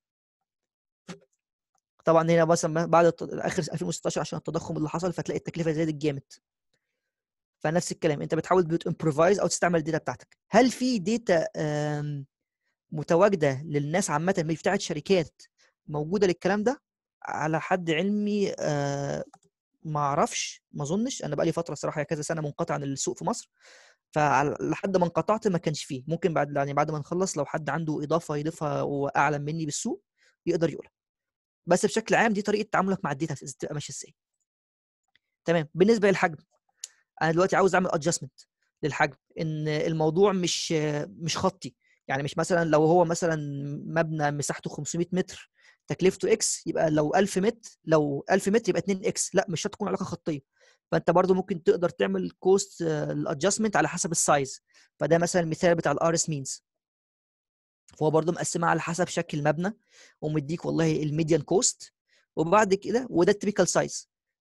طبعا هنا مثلا بعد اخر 2016 عشان التضخم اللي حصل فتلاقي التكلفه زادت جامد فنفس الكلام انت بتحاول بتمبروفايز او تستعمل الداتا بتاعتك هل في داتا متواجده للناس عامه بتاعت شركات موجوده للكلام ده على حد علمي ما اعرفش ما اظنش انا بقى لي فتره صراحه كذا سنه منقطع عن السوق في مصر فلحد ما انقطعت ما كانش فيه ممكن بعد يعني بعد ما نخلص لو حد عنده اضافه يضيفها واعلم مني بالسوق يقدر يقولها بس بشكل عام دي طريقه تعاملك مع الداتا تبقى ماشيه ازاي تمام بالنسبه للحجم انا دلوقتي عاوز اعمل ادجستمنت للحجم ان الموضوع مش مش خطي يعني مش مثلا لو هو مثلا مبنى مساحته 500 متر تكلفته اكس يبقى لو 1000 متر لو 1000 متر يبقى 2 اكس لا مش هتكون علاقه خطيه فانت برضو ممكن تقدر تعمل كوست الادجستمنت على حسب السايز فده مثلا المثال بتاع الار اس مينز فهو برضو مقسمها على حسب شكل المبنى ومديك والله الميديان كوست وبعد كده وده التيبيكال سايز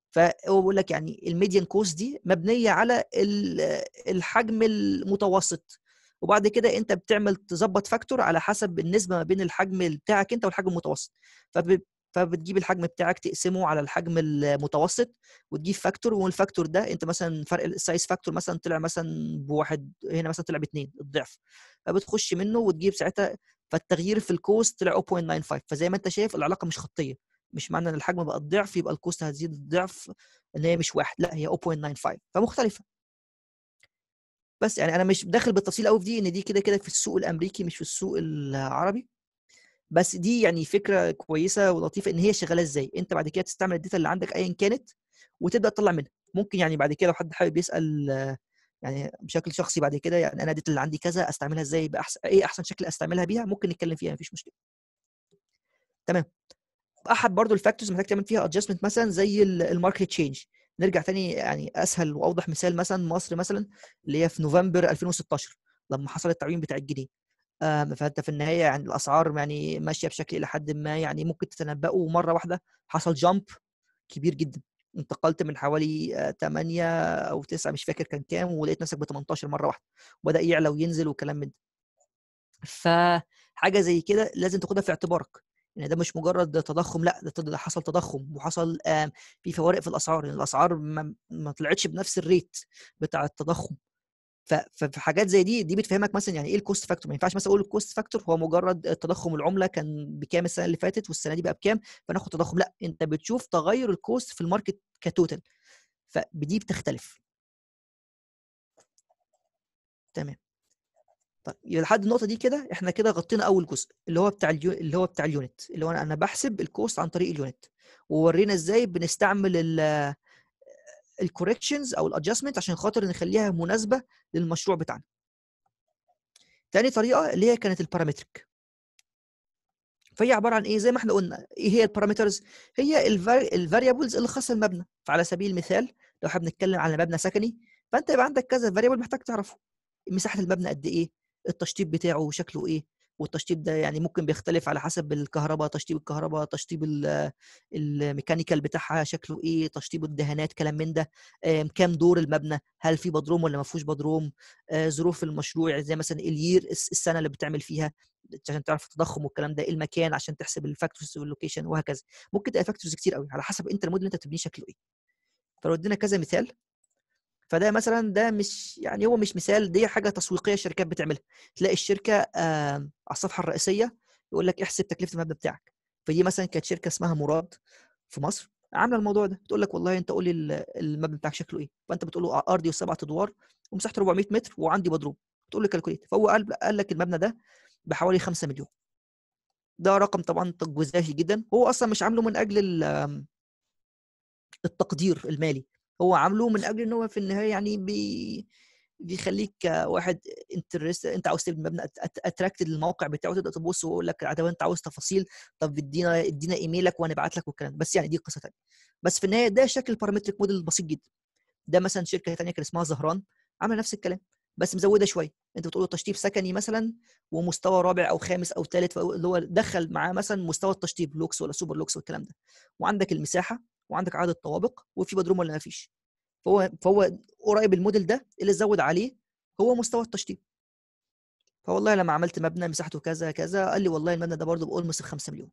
فهو بيقول لك يعني الميديان كوست دي مبنيه على الحجم المتوسط وبعد كده انت بتعمل تظبط فاكتور على حسب النسبه ما بين الحجم بتاعك انت والحجم المتوسط فبتجيب الحجم بتاعك تقسمه على الحجم المتوسط وتجيب فاكتور والفاكتور ده انت مثلا فرق السايز فاكتور مثلا طلع مثلا بواحد هنا مثلا طلع باثنين الضعف فبتخش منه وتجيب ساعتها فالتغيير في الكوست طلع 0.95 فزي ما انت شايف العلاقه مش خطيه مش معنى ان الحجم بقى الضعف يبقى الكوست هتزيد الضعف ان هي مش واحد لا هي 0.95 فمختلفه بس يعني انا مش داخل بالتفصيل قوي في دي ان دي كده كده في السوق الامريكي مش في السوق العربي بس دي يعني فكره كويسه ولطيفه ان هي شغاله ازاي انت بعد كده تستعمل الداتا اللي عندك ايا كانت وتبدا تطلع منها ممكن يعني بعد كده لو حد حابب يسال يعني بشكل شخصي بعد كده يعني انا الداتا اللي عندي كذا استعملها ازاي باحسن ايه احسن شكل استعملها بيها ممكن نتكلم فيها مفيش مشكله تمام احد برضو الفاكتورز محتاج تعمل فيها ادجستمنت مثلا زي الماركت تشينج نرجع تاني يعني اسهل واوضح مثال مثلا مصر مثلا اللي هي في نوفمبر 2016 لما حصل التعويم بتاع الجنيه فانت في النهايه يعني الاسعار يعني ماشيه بشكل الى حد ما يعني ممكن تتنبأوا مره واحده حصل جامب كبير جدا انتقلت من حوالي 8 او 9 مش فاكر كان كام ولقيت نفسك ب 18 مره واحده وبدا يعلى وينزل وكلام من ده فحاجه زي كده لازم تاخدها في اعتبارك يعني ده مش مجرد تضخم لا ده حصل تضخم وحصل في فوارق في الاسعار يعني الاسعار ما طلعتش بنفس الريت بتاع التضخم ففي حاجات زي دي دي بتفهمك مثلا يعني ايه الكوست فاكتور ما ينفعش مثلا اقول الكوست فاكتور هو مجرد تضخم العمله كان بكام السنه اللي فاتت والسنه دي بقى بكام فناخد تضخم لا انت بتشوف تغير الكوست في الماركت كتوتال فدي بتختلف تمام طيب يبقى لحد النقطه دي كده احنا كده غطينا اول جزء اللي هو بتاع اليو... اللي هو بتاع اليونت اللي هو انا بحسب الكوست عن طريق اليونت وورينا ازاي بنستعمل ال الكوركشنز او الادجستمنت عشان خاطر نخليها مناسبه للمشروع بتاعنا تاني طريقه اللي هي كانت البارامتريك فهي عباره عن ايه زي ما احنا قلنا ايه هي البارامترز هي الفاريبلز اللي خاصه المبنى فعلى سبيل المثال لو احنا بنتكلم على مبنى سكني فانت يبقى عندك كذا فاريبل محتاج تعرفه مساحه المبنى قد ايه التشطيب بتاعه شكله ايه والتشطيب ده يعني ممكن بيختلف على حسب الكهرباء تشطيب الكهرباء تشطيب الميكانيكال بتاعها شكله ايه تشطيب الدهانات كلام من ده كام دور المبنى هل في بدروم ولا ما فيهوش بدروم ظروف المشروع زي مثلا الير السنه اللي بتعمل فيها عشان تعرف التضخم والكلام ده ايه المكان عشان تحسب الفاكتورز واللوكيشن وهكذا ممكن تلاقي فاكتورز كتير قوي على حسب انت الموديل اللي انت بتبنيه شكله ايه فلو ادينا كذا مثال فده مثلا ده مش يعني هو مش مثال دي حاجه تسويقيه الشركات بتعملها تلاقي الشركه على الصفحه الرئيسيه يقول لك احسب تكلفه المبنى بتاعك فدي مثلا كانت شركه اسمها مراد في مصر عامله الموضوع ده بتقول لك والله انت قول لي المبنى بتاعك شكله ايه فانت بتقول له ارضي وسبعة ادوار ومساحته 400 متر وعندي بدروم تقول له كالكوليت فهو قال قال لك المبنى ده بحوالي 5 مليون ده رقم طبعا جزافي جدا هو اصلا مش عامله من اجل التقدير المالي هو عامله من اجل ان هو في النهايه يعني بي بيخليك واحد انترست انت عاوز تبني مبنى اتراكتد للموقع بتاعه تبدا تبص ويقول لك طب انت عاوز تفاصيل طب ادينا ادينا ايميلك وانا ابعت لك والكلام بس يعني دي قصه ثانيه بس في النهايه ده شكل البارامتريك موديل بسيط جدا ده مثلا شركه ثانيه كان اسمها زهران عامله نفس الكلام بس مزوده شويه انت بتقول له تشطيب سكني مثلا ومستوى رابع او خامس او ثالث اللي هو دخل معاه مثلا مستوى التشطيب لوكس ولا سوبر لوكس والكلام ده وعندك المساحه وعندك عدد الطوابق وفي بدروم ولا ما فيش فهو فهو قريب الموديل ده اللي زود عليه هو مستوى التشطيب فوالله لما عملت مبنى مساحته كذا كذا قال لي والله المبنى ده برضه بأولموس 5 مليون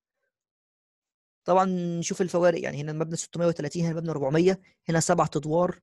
طبعا نشوف الفوارق يعني هنا المبنى 630 هنا المبنى 400 هنا سبعة ادوار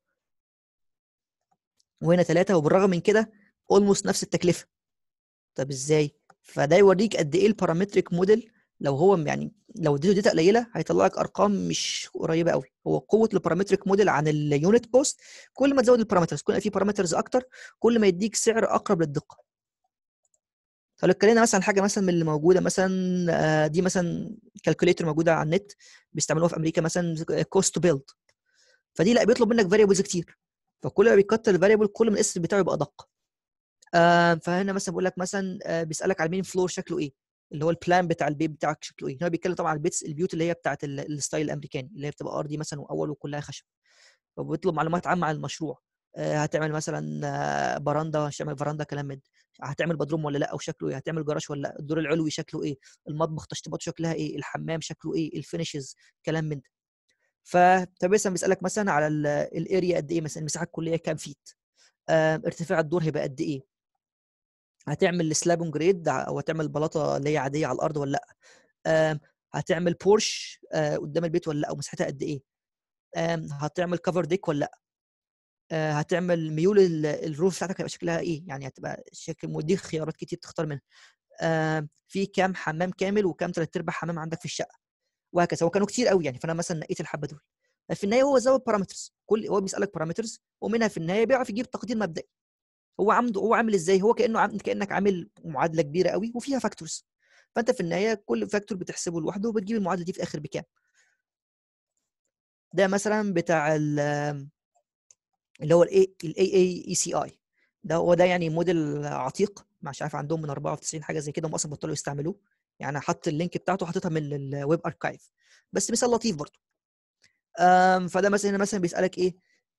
وهنا ثلاثة وبالرغم من كده اولموست نفس التكلفة طب ازاي فده يوريك قد ايه البارامتريك موديل لو هو يعني لو اديته داتا قليله هيطلع لك ارقام مش قريبه قوي هو قوه البارامتريك موديل عن اليونت كوست كل ما تزود البارامترز كل ما في بارامترز اكتر كل ما يديك سعر اقرب للدقه فلو اتكلمنا مثلا حاجه مثلا من اللي موجوده مثلا دي مثلا كالكوليتر موجوده على النت بيستعملوها في امريكا مثلا كوست تو بيلد فدي لا بيطلب منك فاريبلز كتير فكل ما بيكتر الفاريبل كل ما الاسم بتاعه يبقى ادق فهنا مثلا بيقول لك مثلا بيسالك على المين فلور شكله ايه اللي هو البلان بتاع البيت بتاعك شكله ايه هو بيتكلم طبعا عن البيتس البيوت اللي هي بتاعت الستايل الامريكاني اللي هي بتبقى ارضي مثلا واول وكلها خشب فبيطلب معلومات عامه عن المشروع هتعمل مثلا براندا مش هتعمل براندا كلام من هتعمل بدروم ولا لا او شكله ايه هتعمل جراج ولا لا الدور العلوي شكله ايه المطبخ تشطيباته شكلها ايه الحمام شكله ايه الفينيشز كلام من ده فمثلا بيسالك مثلا على الاريا قد ايه مثلا المساحه الكليه كام فيت آه، ارتفاع الدور هيبقى قد ايه هتعمل سلاب جريد او هتعمل بلاطه اللي هي عاديه على الارض ولا لا آه، هتعمل بورش آه، قدام البيت ولا لا ومساحتها قد ايه هتعمل كفر ديك ولا لا هتعمل ميول الروف بتاعتك هيبقى شكلها ايه يعني هتبقى شكل دي خيارات كتير تختار منها في كام حمام كامل وكام ثلاث ارباع حمام عندك في الشقه وهكذا هو كانوا كتير قوي يعني فانا مثلا نقيت الحبه دول في النهايه هو زود بارامترز كل هو بيسالك بارامترز ومنها في النهايه بيعرف يجيب تقدير مبدئي هو عنده هو عامل ازاي هو كانه عم... كانك عامل معادله كبيره قوي وفيها فاكتورز فانت في النهايه كل فاكتور بتحسبه لوحده وبتجيب المعادله دي في الاخر بكام ده مثلا بتاع اللي هو الاي الاي اي اي سي اي ده هو ده يعني موديل عتيق مش عارف عندهم من 94 حاجه زي كده هم اصلا بطلوا يستعملوه يعني حط اللينك بتاعته حاططها من الويب اركايف بس مثال لطيف برضه فده مثلا هنا مثلا بيسالك ايه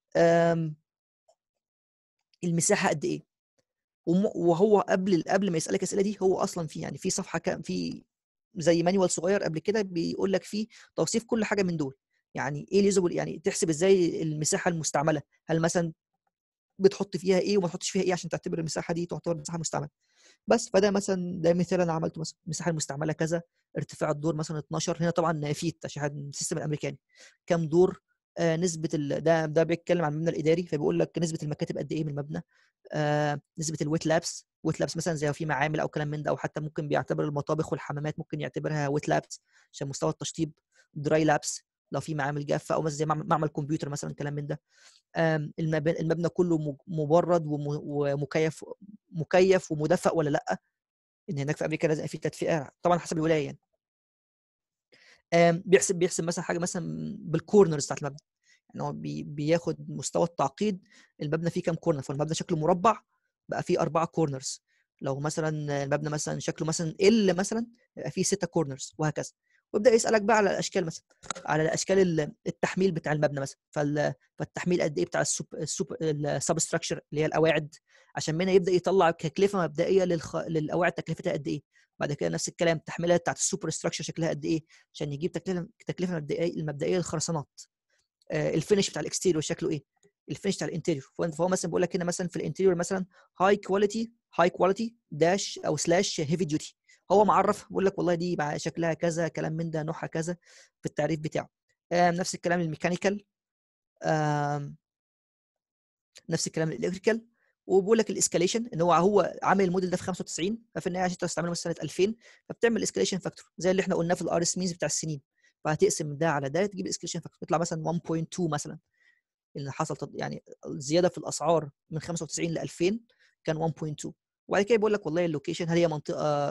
المساحه قد ايه وهو قبل قبل ما يسالك الاسئله دي هو اصلا في يعني في صفحه كان في زي مانيوال صغير قبل كده بيقول لك فيه توصيف كل حاجه من دول يعني ايه ليزبل يعني تحسب ازاي المساحه المستعمله هل مثلا بتحط فيها ايه وما تحطش فيها ايه عشان تعتبر المساحه دي تعتبر مساحه مستعمله بس فده مثلا ده مثال انا عملته مثلا المساحه المستعمله كذا ارتفاع الدور مثلا 12 هنا طبعا فيت عشان السيستم الامريكاني كام دور آه نسبه ال... ده ده بيتكلم عن المبنى الاداري فبيقول لك نسبه المكاتب قد ايه من المبنى آه نسبه الويت لابس ويت لابس مثلا زي في معامل او كلام من ده او حتى ممكن بيعتبر المطابخ والحمامات ممكن يعتبرها ويت لابس عشان مستوى التشطيب دراي لابس لو في معامل جافه او مثلا زي معمل كمبيوتر مثلا كلام من ده المبنى كله مبرد ومكيف مكيف ومدفأ ولا لا ان هناك في امريكا لازم في تدفئه طبعا حسب الولايه يعني بيحسب بيحسب مثلا حاجه مثلا بالكورنرز بتاعت المبنى يعني هو بي بياخد مستوى التعقيد المبنى فيه كام كورنر فالمبنى شكله مربع بقى فيه اربعه كورنرز لو مثلا المبنى مثلا شكله مثلا ال مثلا يبقى فيه سته كورنرز وهكذا ويبدا يسالك بقى على الاشكال مثلا على الاشكال التحميل بتاع المبنى مثلا فالتحميل قد ايه بتاع السوب السوب السب ستراكشر اللي هي القواعد عشان منها يبدا يطلع تكلفه مبدئيه للخ... للقواعد تكلفتها قد ايه بعد كده نفس الكلام التحميلات بتاعت السوبر ستراكشر شكلها قد ايه عشان يجيب تكلفه تكلفه مبدئيه المبدئيه للخرسانات آه الفينش بتاع الاكستيريور شكله ايه الفينش بتاع الانتيريور فهو مثلا بيقول لك هنا مثلا في الانتيريور مثلا هاي كواليتي هاي كواليتي داش او سلاش هيفي ديوتي هو معرف بيقول لك والله دي شكلها كذا كلام من ده نوعها كذا في التعريف بتاعه نفس الكلام الميكانيكال نفس الكلام الالكتريكال وبيقول لك الاسكاليشن ان هو هو عامل الموديل ده في 95 ففي النهايه عشان تستعمله مثلا سنه 2000 فبتعمل اسكاليشن فاكتور زي اللي احنا قلناه في الار اس مينز بتاع السنين فهتقسم ده على ده تجيب اسكاليشن فاكتور يطلع مثلا 1.2 مثلا اللي حصل يعني الزياده في الاسعار من 95 ل 2000 كان 1.2 وبعد كده بيقول لك والله اللوكيشن هل هي منطقه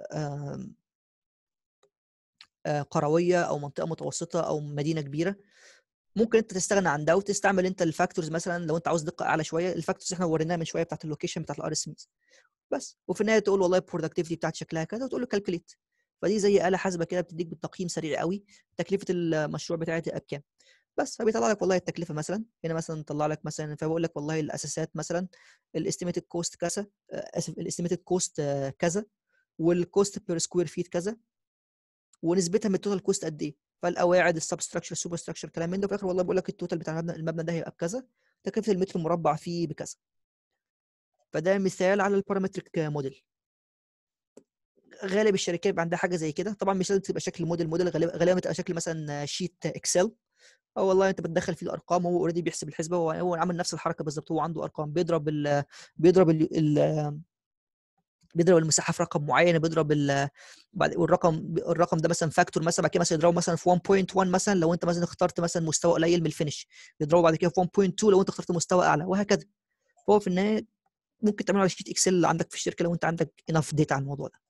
قرويه او منطقه متوسطه او مدينه كبيره ممكن انت تستغنى عن ده وتستعمل انت الفاكتورز مثلا لو انت عاوز دقه اعلى شويه الفاكتورز احنا وريناها من شويه بتاعت اللوكيشن بتاعت الار اس بس وفي النهايه تقول والله البرودكتيفيتي بتاعتي شكلها كذا وتقول له كالكوليت فدي زي اله حاسبه كده بتديك بالتقييم سريع قوي تكلفه المشروع بتاعي تبقى بكام بس فبيطلع لك والله التكلفه مثلا هنا مثلا طلع لك مثلا فبقول لك والله الاساسات مثلا الاستيميتد كوست كذا اسف الاستيميتد كوست كذا والكوست بير سكوير فيت كذا ونسبتها من التوتال كوست قد ايه فالقواعد السب ستراكشر السوبر ستراكشر كلام من ده وفي الاخر والله بقول لك التوتال بتاع المبنى, المبنى ده هيبقى بكذا تكلفه المتر المربع فيه بكذا فده مثال على البارامتريك موديل غالب الشركات بيبقى عندها حاجه زي كده طبعا مش لازم تبقى شكل موديل موديل غالبا بتبقى شكل مثلا شيت اكسل او والله انت بتدخل فيه الارقام هو اوريدي بيحسب الحسبه هو هو عامل نفس الحركه بالظبط هو عنده ارقام بيضرب ال بيضرب ال ال بيضرب المساحه في رقم معين بيضرب ال والرقم الرقم ده مثلا فاكتور مثلا بعد كده مثلا يضربه مثلا في 1.1 مثلا لو انت مثلا اخترت مثلا مستوى قليل من الفينش يضربه بعد كده في 1.2 لو انت اخترت مستوى اعلى وهكذا فهو في النهايه ممكن تعمله على شيت اكسل اللي عندك في الشركه لو انت عندك انف داتا عن الموضوع ده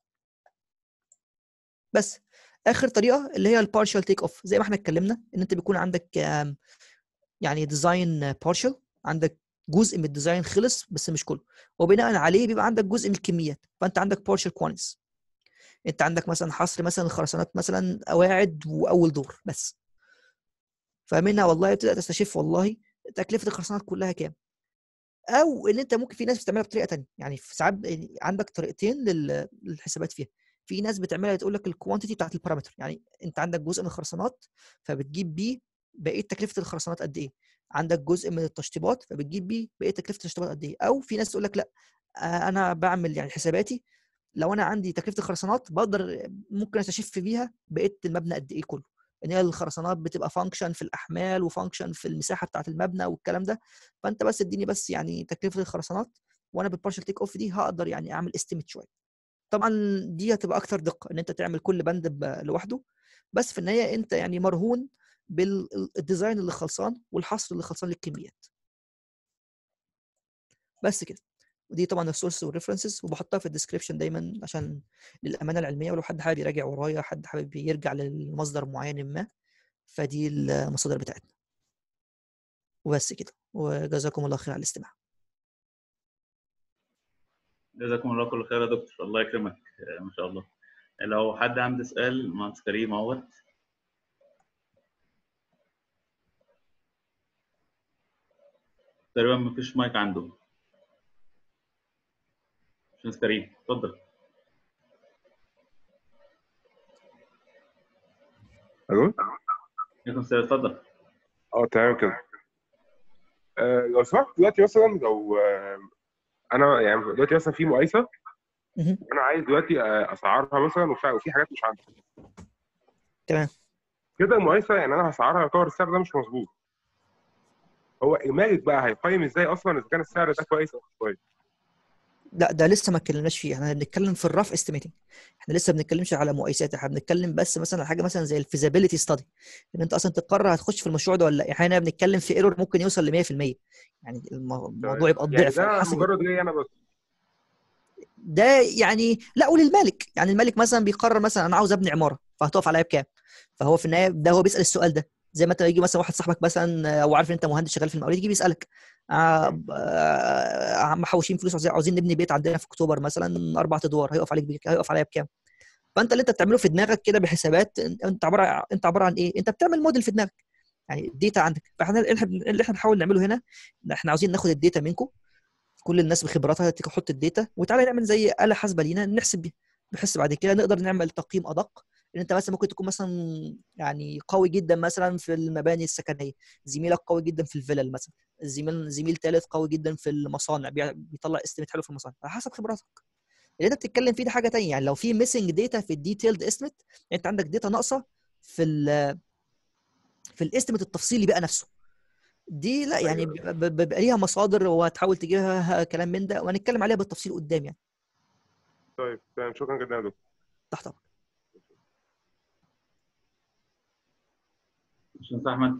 بس اخر طريقه اللي هي البارشال تيك اوف زي ما احنا اتكلمنا ان انت بيكون عندك يعني ديزاين بارشال عندك جزء من الديزاين خلص بس مش كله وبناء عليه بيبقى عندك جزء من الكميات فانت عندك بارشال كوانتس انت عندك مثلا حصر مثلا الخرسانات مثلا قواعد واول دور بس فمنها والله بتبدا تستشف والله تكلفه الخرسانات كلها كام او ان انت ممكن في ناس بتعملها بطريقه ثانيه يعني في ساعات عندك طريقتين للحسابات فيها في ناس بتعملها تقول لك الكوانتيتي بتاعت البارامتر يعني انت عندك جزء من الخرسانات فبتجيب بيه بقيه تكلفه الخرسانات قد ايه عندك جزء من التشطيبات فبتجيب بيه بقيه تكلفه التشطيبات قد ايه او في ناس تقول لك لا آه، انا بعمل يعني حساباتي لو انا عندي تكلفه الخرسانات بقدر ممكن استشف بيها بقيه المبنى قد ايه كله ان هي الخرسانات بتبقى فانكشن في الاحمال وفانكشن في المساحه بتاعه المبنى والكلام ده فانت بس اديني بس يعني تكلفه الخرسانات وانا بالبارشل تيك اوف دي هقدر يعني اعمل استيميت شويه طبعا دي هتبقى اكثر دقه ان انت تعمل كل بند لوحده بس في النهايه انت يعني مرهون بالديزاين اللي خلصان والحصر اللي خلصان للكميات بس كده ودي طبعا السورس والريفرنسز وبحطها في الديسكربشن دايما عشان للامانه العلميه ولو حد حابب يراجع ورايا حد حابب يرجع للمصدر معين ما فدي المصادر بتاعتنا وبس كده وجزاكم الله خير على الاستماع جزاكم الله كل خير يا دكتور الله يكرمك ما شاء الله لو حد عنده سؤال مهندس كريم اهوت تقريبا مفيش مايك عنده باشمهندس كريم اتفضل الو عليكم السلام اتفضل اه تمام كده آه لو سمحت دلوقتي مثلا لو آه انا يعني دلوقتي مثلا في مقايسه مهم. انا عايز دلوقتي آه، اسعرها مثلا وفي وفي حاجات مش عندي تمام كده المقايسه يعني انا هسعرها يعتبر السعر ده مش مظبوط هو المالك بقى هيقيم ازاي اصلا اذا كان السعر ده كويس او مش كويس لا ده لسه ما اتكلمناش فيه احنا بنتكلم في الرف استيميتنج احنا لسه ما بنتكلمش على مقايسات احنا بنتكلم بس مثلا على حاجه مثلا زي الفيزابيلتي ستادي ان انت اصلا تقرر هتخش في المشروع ده ولا لا احنا بنتكلم في ايرور ممكن يوصل ل 100% يعني المو- الموضوع يبقى يعني الضعف على ده حسب مجرد ليا انا بس ده يعني لا وللمالك يعني المالك مثلا بيقرر مثلا انا عاوز ابني عماره فهتقف عليا بكام فهو في النهايه ده هو بيسال السؤال ده زي ما انت يجي مثلا واحد صاحبك مثلا او عارف ان انت مهندس شغال في المقاولات يجي بيسالك آه، آه، محوشين فلوس عاوزين- عاوزين نبني بيت عندنا في اكتوبر مثلا اربع ادوار هيقف عليك بك- هيقف عليا بكام فانت اللي انت بتعمله في دماغك كده بحسابات انت عباره عن- انت عباره عن ايه انت بتعمل موديل في دماغك يعني الداتا عندك فاحنا اللي احنا اللي احنا بنحاول نعمله هنا إن احنا عاوزين ناخد الداتا منكم كل الناس بخبراتها تحط الداتا وتعالى نعمل زي آلة حاسبة لينا نحسب بيها بحيث بعد كده نقدر نعمل تقييم أدق ان انت مثلا ممكن تكون مثلا يعني قوي جدا مثلا في المباني السكنيه زميلك قوي جدا في الفلل مثلا زميل زميل ثالث قوي جدا في المصانع بيع- بيطلع استيميت حلو في المصانع على حسب خبراتك اللي انت بتتكلم فيه ده حاجه تانية يعني لو في ميسنج داتا في الديتيلد استيميت انت عندك داتا ناقصه في ال في الاستيميت التفصيلي بقى نفسه دي لا يعني أيوة. بيبقى بيبقى ليها مصادر وهتحاول تجيبها كلام من ده وهنتكلم عليها بالتفصيل قدام يعني طيب تمام شكرا جدا يا دكتور تحت امرك باشمهندس احمد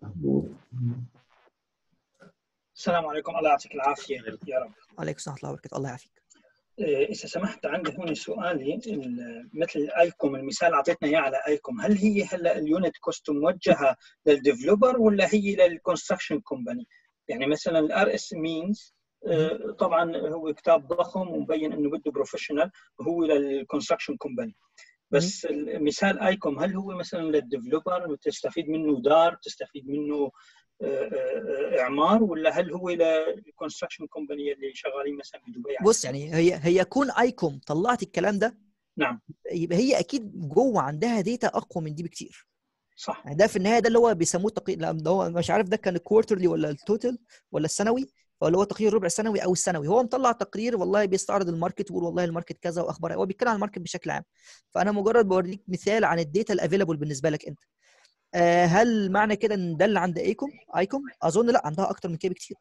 السلام عليكم الله يعطيك العافية يا رب عليكم السلام ورحمه الله وبركاته الله يعافيك إيه، إذا سمحت عندي هون سؤالي ال- مثل ايكوم المثال أعطيتنا إياه على ايكوم هل هي هلا اليونت كوست موجهة للديفلوبر ولا هي للكونستراكشن كومباني؟ يعني مثلا الار اس مينز طبعا هو كتاب ضخم ومبين انه بده بروفيشنال وهو للكونستراكشن كومباني بس مثال ايكوم هل هو مثلا للديفلوبر تستفيد منه دار تستفيد منه آه، آه، آه، اعمار ولا هل هو للكونستراكشن كومباني اللي شغالين مثلا بدبي بص يعني هي هي كون ايكوم طلعت الكلام ده نعم يبقى هي اكيد جوه عندها داتا اقوى من دي بكتير صح يعني ده في النهايه ده اللي هو بيسموه التقييم لا ده هو مش عارف ده كان الكوارترلي ولا التوتال ولا السنوي ولا هو تقرير ربع سنوي او السنوي هو مطلع تقرير والله بيستعرض الماركت ويقول والله الماركت كذا واخبار هو بيتكلم عن الماركت بشكل عام فانا مجرد بوريك مثال عن الداتا الافيلابل بالنسبه لك انت آه، هل معنى كده ان ده اللي عند ايكوم ايكوم اظن لا عندها اكتر من كده بكتير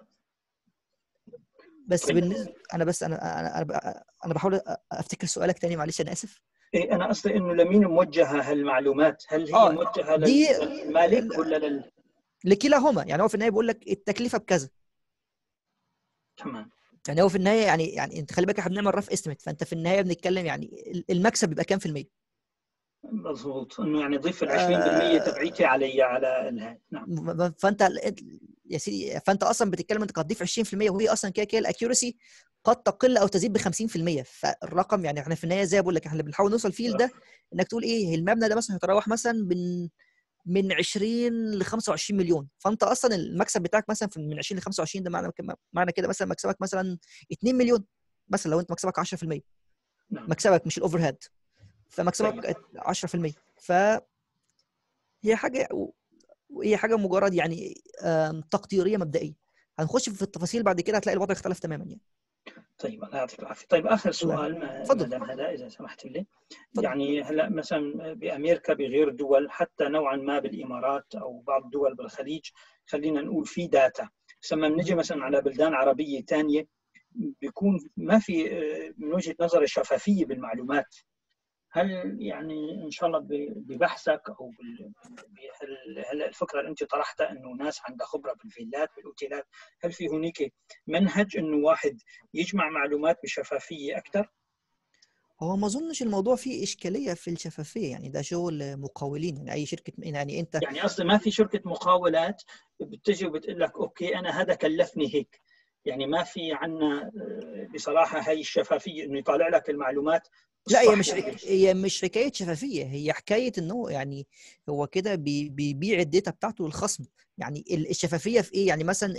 بس طيب. بالنسبه انا بس انا انا انا, أنا بحاول افتكر سؤالك تاني معلش انا اسف إيه انا قصدي انه لمين موجهه هالمعلومات؟ هل هي آه، موجهه دي- للمالك ولا لل لكلاهما يعني هو في النهايه بيقول لك التكلفه بكذا تمام يعني هو في النهايه يعني يعني انت خلي بالك احنا بنعمل رف استيميت فانت في النهايه بنتكلم يعني المكسب بيبقى كام في الميه مضبوط انه يعني ضيف ال 20% آه. تبعيتي علي على الهاي نعم م- م- فانت ال- يا سيدي فانت اصلا بتتكلم انت هتضيف 20% وهي اصلا كده كده الاكيورسي قد تقل او تزيد ب 50% فالرقم يعني احنا في النهايه زي ما بقول لك احنا بنحاول نوصل فيه لده انك تقول ايه المبنى ده مثلا هيتراوح مثلا من من 20 ل 25 مليون فانت اصلا المكسب بتاعك مثلا في- من 20 ل 25 ده معنى معنى كده مثلا مكسبك مثلا 2 مليون مثلا لو انت مكسبك 10% نعم مكسبك مش الاوفر هيد فمكسبك 10% ف هي حاجه وهي حاجه مجرد يعني آم، تقديريه مبدئيه هنخش في التفاصيل بعد كده هتلاقي الوضع اختلف تماما يعني طيب الله يعطيك العافيه طيب اخر سؤال ما تفضل. ما دام هذا اذا سمحت لي تفضل. يعني هلا مثلا بامريكا بغير دول حتى نوعا ما بالامارات او بعض الدول بالخليج خلينا نقول في داتا بس لما بنجي مثلا على بلدان عربيه ثانيه بيكون ما في آه، من وجهه نظري شفافيه بالمعلومات هل يعني ان شاء الله ب- ببحثك او بال- بهال- هلا الفكره اللي انت طرحتها انه ناس عندها خبره بالفيلات بالاوتيلات هل في هناك منهج انه واحد يجمع معلومات بشفافيه اكثر؟ هو ما اظنش الموضوع فيه اشكاليه في الشفافيه يعني ده شغل مقاولين يعني اي شركه يعني انت يعني قصدي ما في شركه مقاولات بتجي وبتقول لك اوكي انا هذا كلفني هيك يعني ما في عنا آه، بصراحه هاي الشفافيه انه يطالع لك المعلومات لا هي الصح مش يعني. هي مش حكايه شفافيه هي حكايه ان هو يعني هو كده بي- بيبيع الداتا بتاعته للخصم يعني ال- الشفافيه في ايه يعني مثلا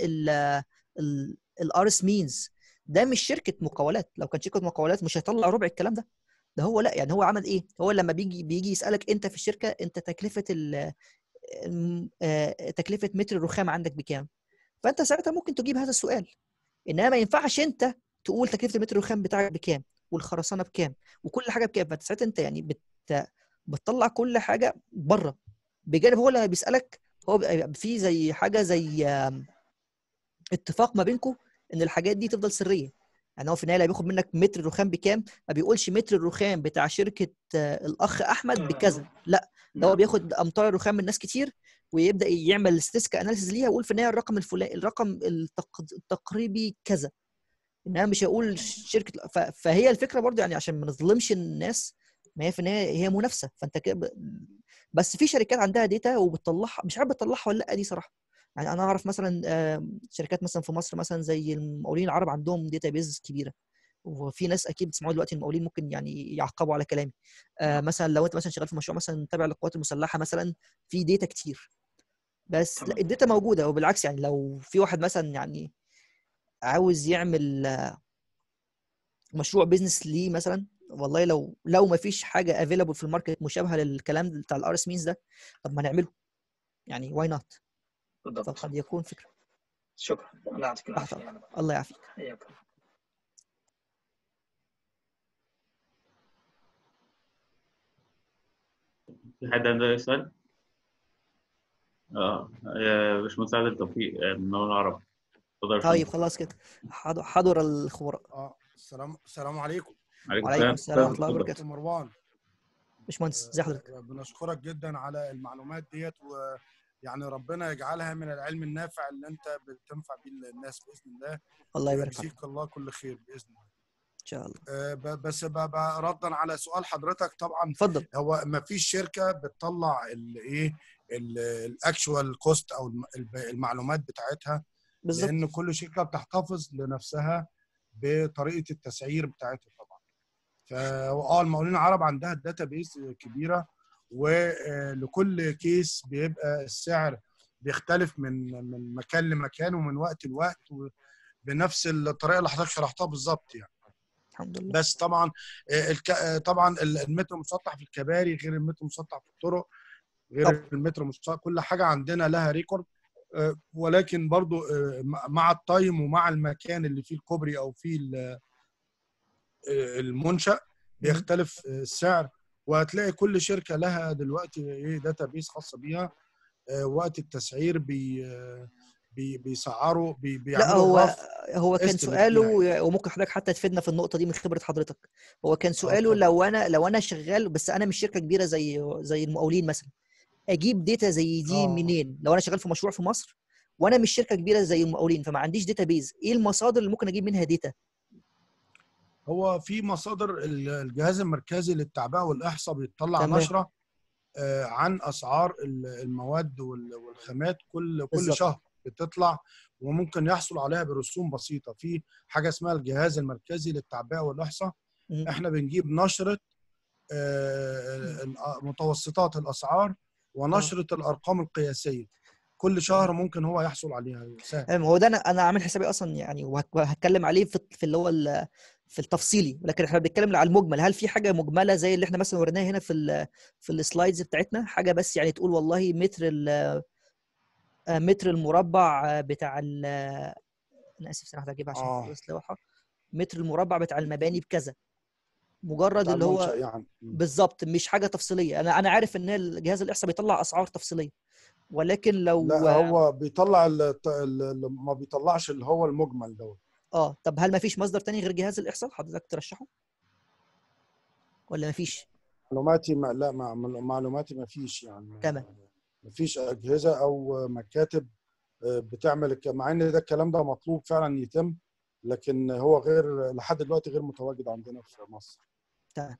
الارس مينز ده مش شركه مقاولات لو كان شركه مقاولات مش هيطلع ربع الكلام ده ده هو لا يعني هو عمل ايه هو لما بيجي بيجي يسالك انت في الشركه انت تكلفه ال الم- آه، تكلفه متر الرخام عندك بكام فانت ساعتها ممكن تجيب هذا السؤال انما ما ينفعش انت تقول تكلفه المتر الرخام بتاعك بكام والخرسانه بكام وكل حاجه بكام فانت ساعتها انت يعني بت... بتطلع كل حاجه بره بجانب هو لما بيسالك هو بيبقى في زي حاجه زي آم، اتفاق ما بينكم ان الحاجات دي تفضل سريه يعني هو في النهايه بياخد منك متر الرخام بكام ما بيقولش متر الرخام بتاع شركه آه، الاخ احمد بكذا لا ده هو بياخد امتار الرخام من ناس كتير ويبدا يعمل ستاتستيكال اناليسيز ليها ويقول في النهايه الرقم الفلاني الرقم التق... التقريبي كذا انما مش هيقول شركه ف... فهي الفكره برضه يعني عشان ما نظلمش الناس ما هي في النهايه هي منافسه فانت كده ب... بس في شركات عندها داتا وبتطلعها مش عارف بتطلعها ولا لا دي صراحه يعني انا اعرف مثلا آه، شركات مثلا في مصر مثلا زي المقاولين العرب عندهم داتا بيز كبيره وفي ناس اكيد بتسمعوا دلوقتي المقاولين ممكن يعني يعقبوا على كلامي آه مثلا لو انت مثلا شغال في مشروع مثلا تابع للقوات المسلحه مثلا في داتا كتير بس لا تمام. الداتا موجوده وبالعكس يعني لو في واحد مثلا يعني عاوز يعمل آه، مشروع بيزنس ليه مثلا والله لو لو ما فيش حاجه افيلابل في الماركت مشابهه للكلام بتاع الار اس مينز ده طب ما نعمله يعني واي نوت بالضبط فقد يكون فكره شكرا الله يعطيك تحت العافيه الله يعافيك حياك في حد عنده أي سؤال؟ اه يا باشمهندس عادل توفيق آه، من أول العرب اتفضل يا طيب باشمهندس. خلاص كده حضر, حضر الخبراء اه السلام السلام عليكم عليكم وعليكم السلام السلام ورحمه الله اتفضل. وبركاته دكتور مروان باشمهندس ازي حضرتك آه، بنشكرك جدا على المعلومات ديت ويعني ربنا يجعلها من العلم النافع اللي انت بتنفع بيه الناس باذن الله الله يبارك فيك ويجزيك الله كل خير باذن الله ان شاء الله آه، ب- بس ب- ب- ردا على سؤال حضرتك طبعا اتفضل هو ما فيش شركه بتطلع الايه الاكشوال كوست او الم- الب- المعلومات بتاعتها بالظبط لان كل شركه بتحتفظ لنفسها بطريقه التسعير بتاعتها طبعا فاه المقاولين العرب عندها الداتا بيس كبيره ولكل كيس بيبقى السعر بيختلف من من مكان لمكان ومن وقت لوقت بنفس الطريقه اللي حضرتك شرحتها بالظبط يعني الحمد لله بس طبعا آه، الك... آه، طبعا المترو المسطح في الكباري غير المترو المسطح في الطرق غير طبعا. المترو المسطح كل حاجه عندنا لها ريكورد آه، ولكن برضو آه، مع- مع التايم ومع المكان اللي فيه الكوبري او فيه ال- آه، المنشأ بيختلف آه، السعر وهتلاقي كل شركه لها دلوقتي ايه داتا بيس خاصه بيها آه، وقت التسعير بي آه، بي بيسعروا بي لا بيعملوا هو الرف هو كان estimate سؤاله وممكن حضرتك حتى تفيدنا في النقطه دي من خبره حضرتك هو كان سؤاله طبعا. لو انا لو انا شغال بس انا مش شركه كبيره زي زي المقاولين مثلا اجيب داتا زي دي آه. منين لو انا شغال في مشروع في مصر وانا مش شركه كبيره زي المقاولين فما عنديش داتا بيز ايه المصادر اللي ممكن اجيب منها داتا هو في مصادر ال- الجهاز المركزي للتعبئه والاحصاء بيطلع تمام. نشره آه، عن اسعار ال- المواد وال- والخامات كل كل بالظبط. شهر بتطلع وممكن يحصل عليها برسوم بسيطه في حاجه اسمها الجهاز المركزي للتعبئه والاحصاء مم. احنا بنجيب نشره آه، ال- متوسطات الاسعار ونشره الارقام القياسيه كل شهر ممكن هو يحصل عليها سهل تمام هو ده انا انا عامل حسابي اصلا يعني وهك- وهتكلم عليه في في اللي هو ال- في التفصيلي لكن احنا بنتكلم على المجمل هل في حاجه مجمله زي اللي احنا مثلا وريناها هنا في ال في السلايدز بتاعتنا حاجه بس يعني تقول والله متر ال آه، متر المربع آه، بتاع ال انا اسف ثانيه واحده اجيبها عشان آه. بس واضحه متر المربع بتاع المباني بكذا مجرد بتاع اللي هو المنشأ يعني مم. بالظبط مش حاجه تفصيليه انا انا عارف ان الجهاز الاحصاء بيطلع اسعار تفصيليه ولكن لو لا هو بيطلع ال- ال- ال- ما بيطلعش اللي هو المجمل دوت اه طب هل ما فيش مصدر تاني غير جهاز الاحصاء حضرتك ترشحه ولا ما فيش معلوماتي ما لا مع- معلوماتي ما فيش يعني تمام. ما فيش اجهزه او مكاتب آه، بتعمل الك- مع ان ده الكلام ده مطلوب فعلا يتم لكن هو غير لحد دلوقتي غير متواجد عندنا في مصر تمام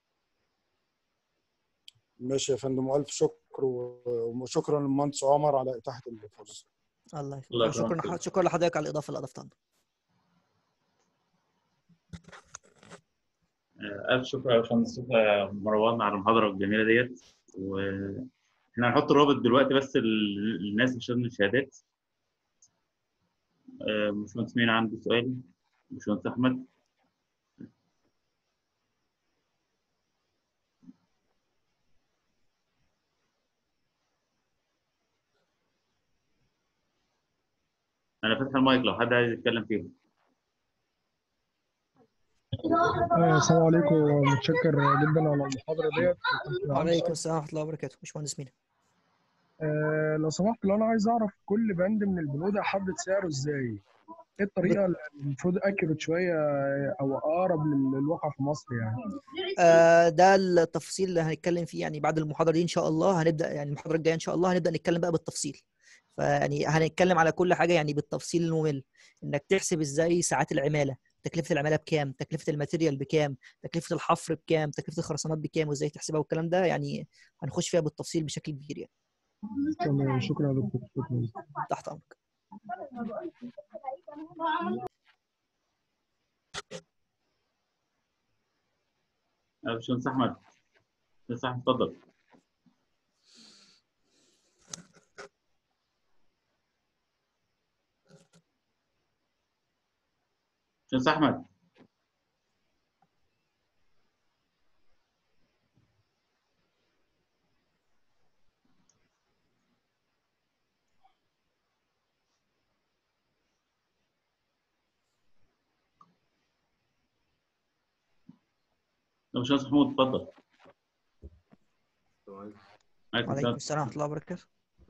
ماشي يا فندم والف شكر و- وشكرا للمهندس عمر على اتاحه الفرصه الله الله يخليك يكرمك. شكرا شكرا لحضرتك على الاضافه اللي اضفتها لنا. آه، ألف شكر يا باشمهندس آه، مروان على المحاضرة الجميلة ديت وإحنا هنحط الرابط دلوقتي بس لل- للناس اللي شغالين الشهادات آه، باشمهندس مين عنده سؤال؟ باشمهندس أحمد أنا فاتح المايك لو حد عايز يتكلم فيه آه، السلام عليكم متشكر جدا على المحاضرة ديت كنت عندي وعليكم سؤال. السلام ورحمه الله وبركاته باشمهندس مينا آه، لو سمحت لو انا عايز اعرف كل بند من البنود احدد سعره ازاي؟ ايه الطريقة اللي المفروض اكيوريت شوية او اقرب لل- للواقع في مصر يعني؟ آه ده التفصيل اللي هنتكلم فيه يعني بعد المحاضره دي ان شاء الله هنبدا يعني المحاضره الجايه ان شاء الله هنبدا نتكلم بقى بالتفصيل فيعني هنتكلم على كل حاجه يعني بالتفصيل الممل انك تحسب ازاي ساعات العماله تكلفه العماله بكام تكلفه الماتيريال بكام تكلفه الحفر بكام تكلفه الخرسانات بكام وازاي تحسبها والكلام ده يعني هنخش فيها بالتفصيل بشكل كبير يعني تمام شكرا يا دكتور شكرا تحت امرك آه، باشمهندس أحمد باشمهندس أحمد اتفضل باشمهندس أحمد باشمهندس محمود اتفضل عليكم وعليكم السلام السلام ورحمه الله وبركاته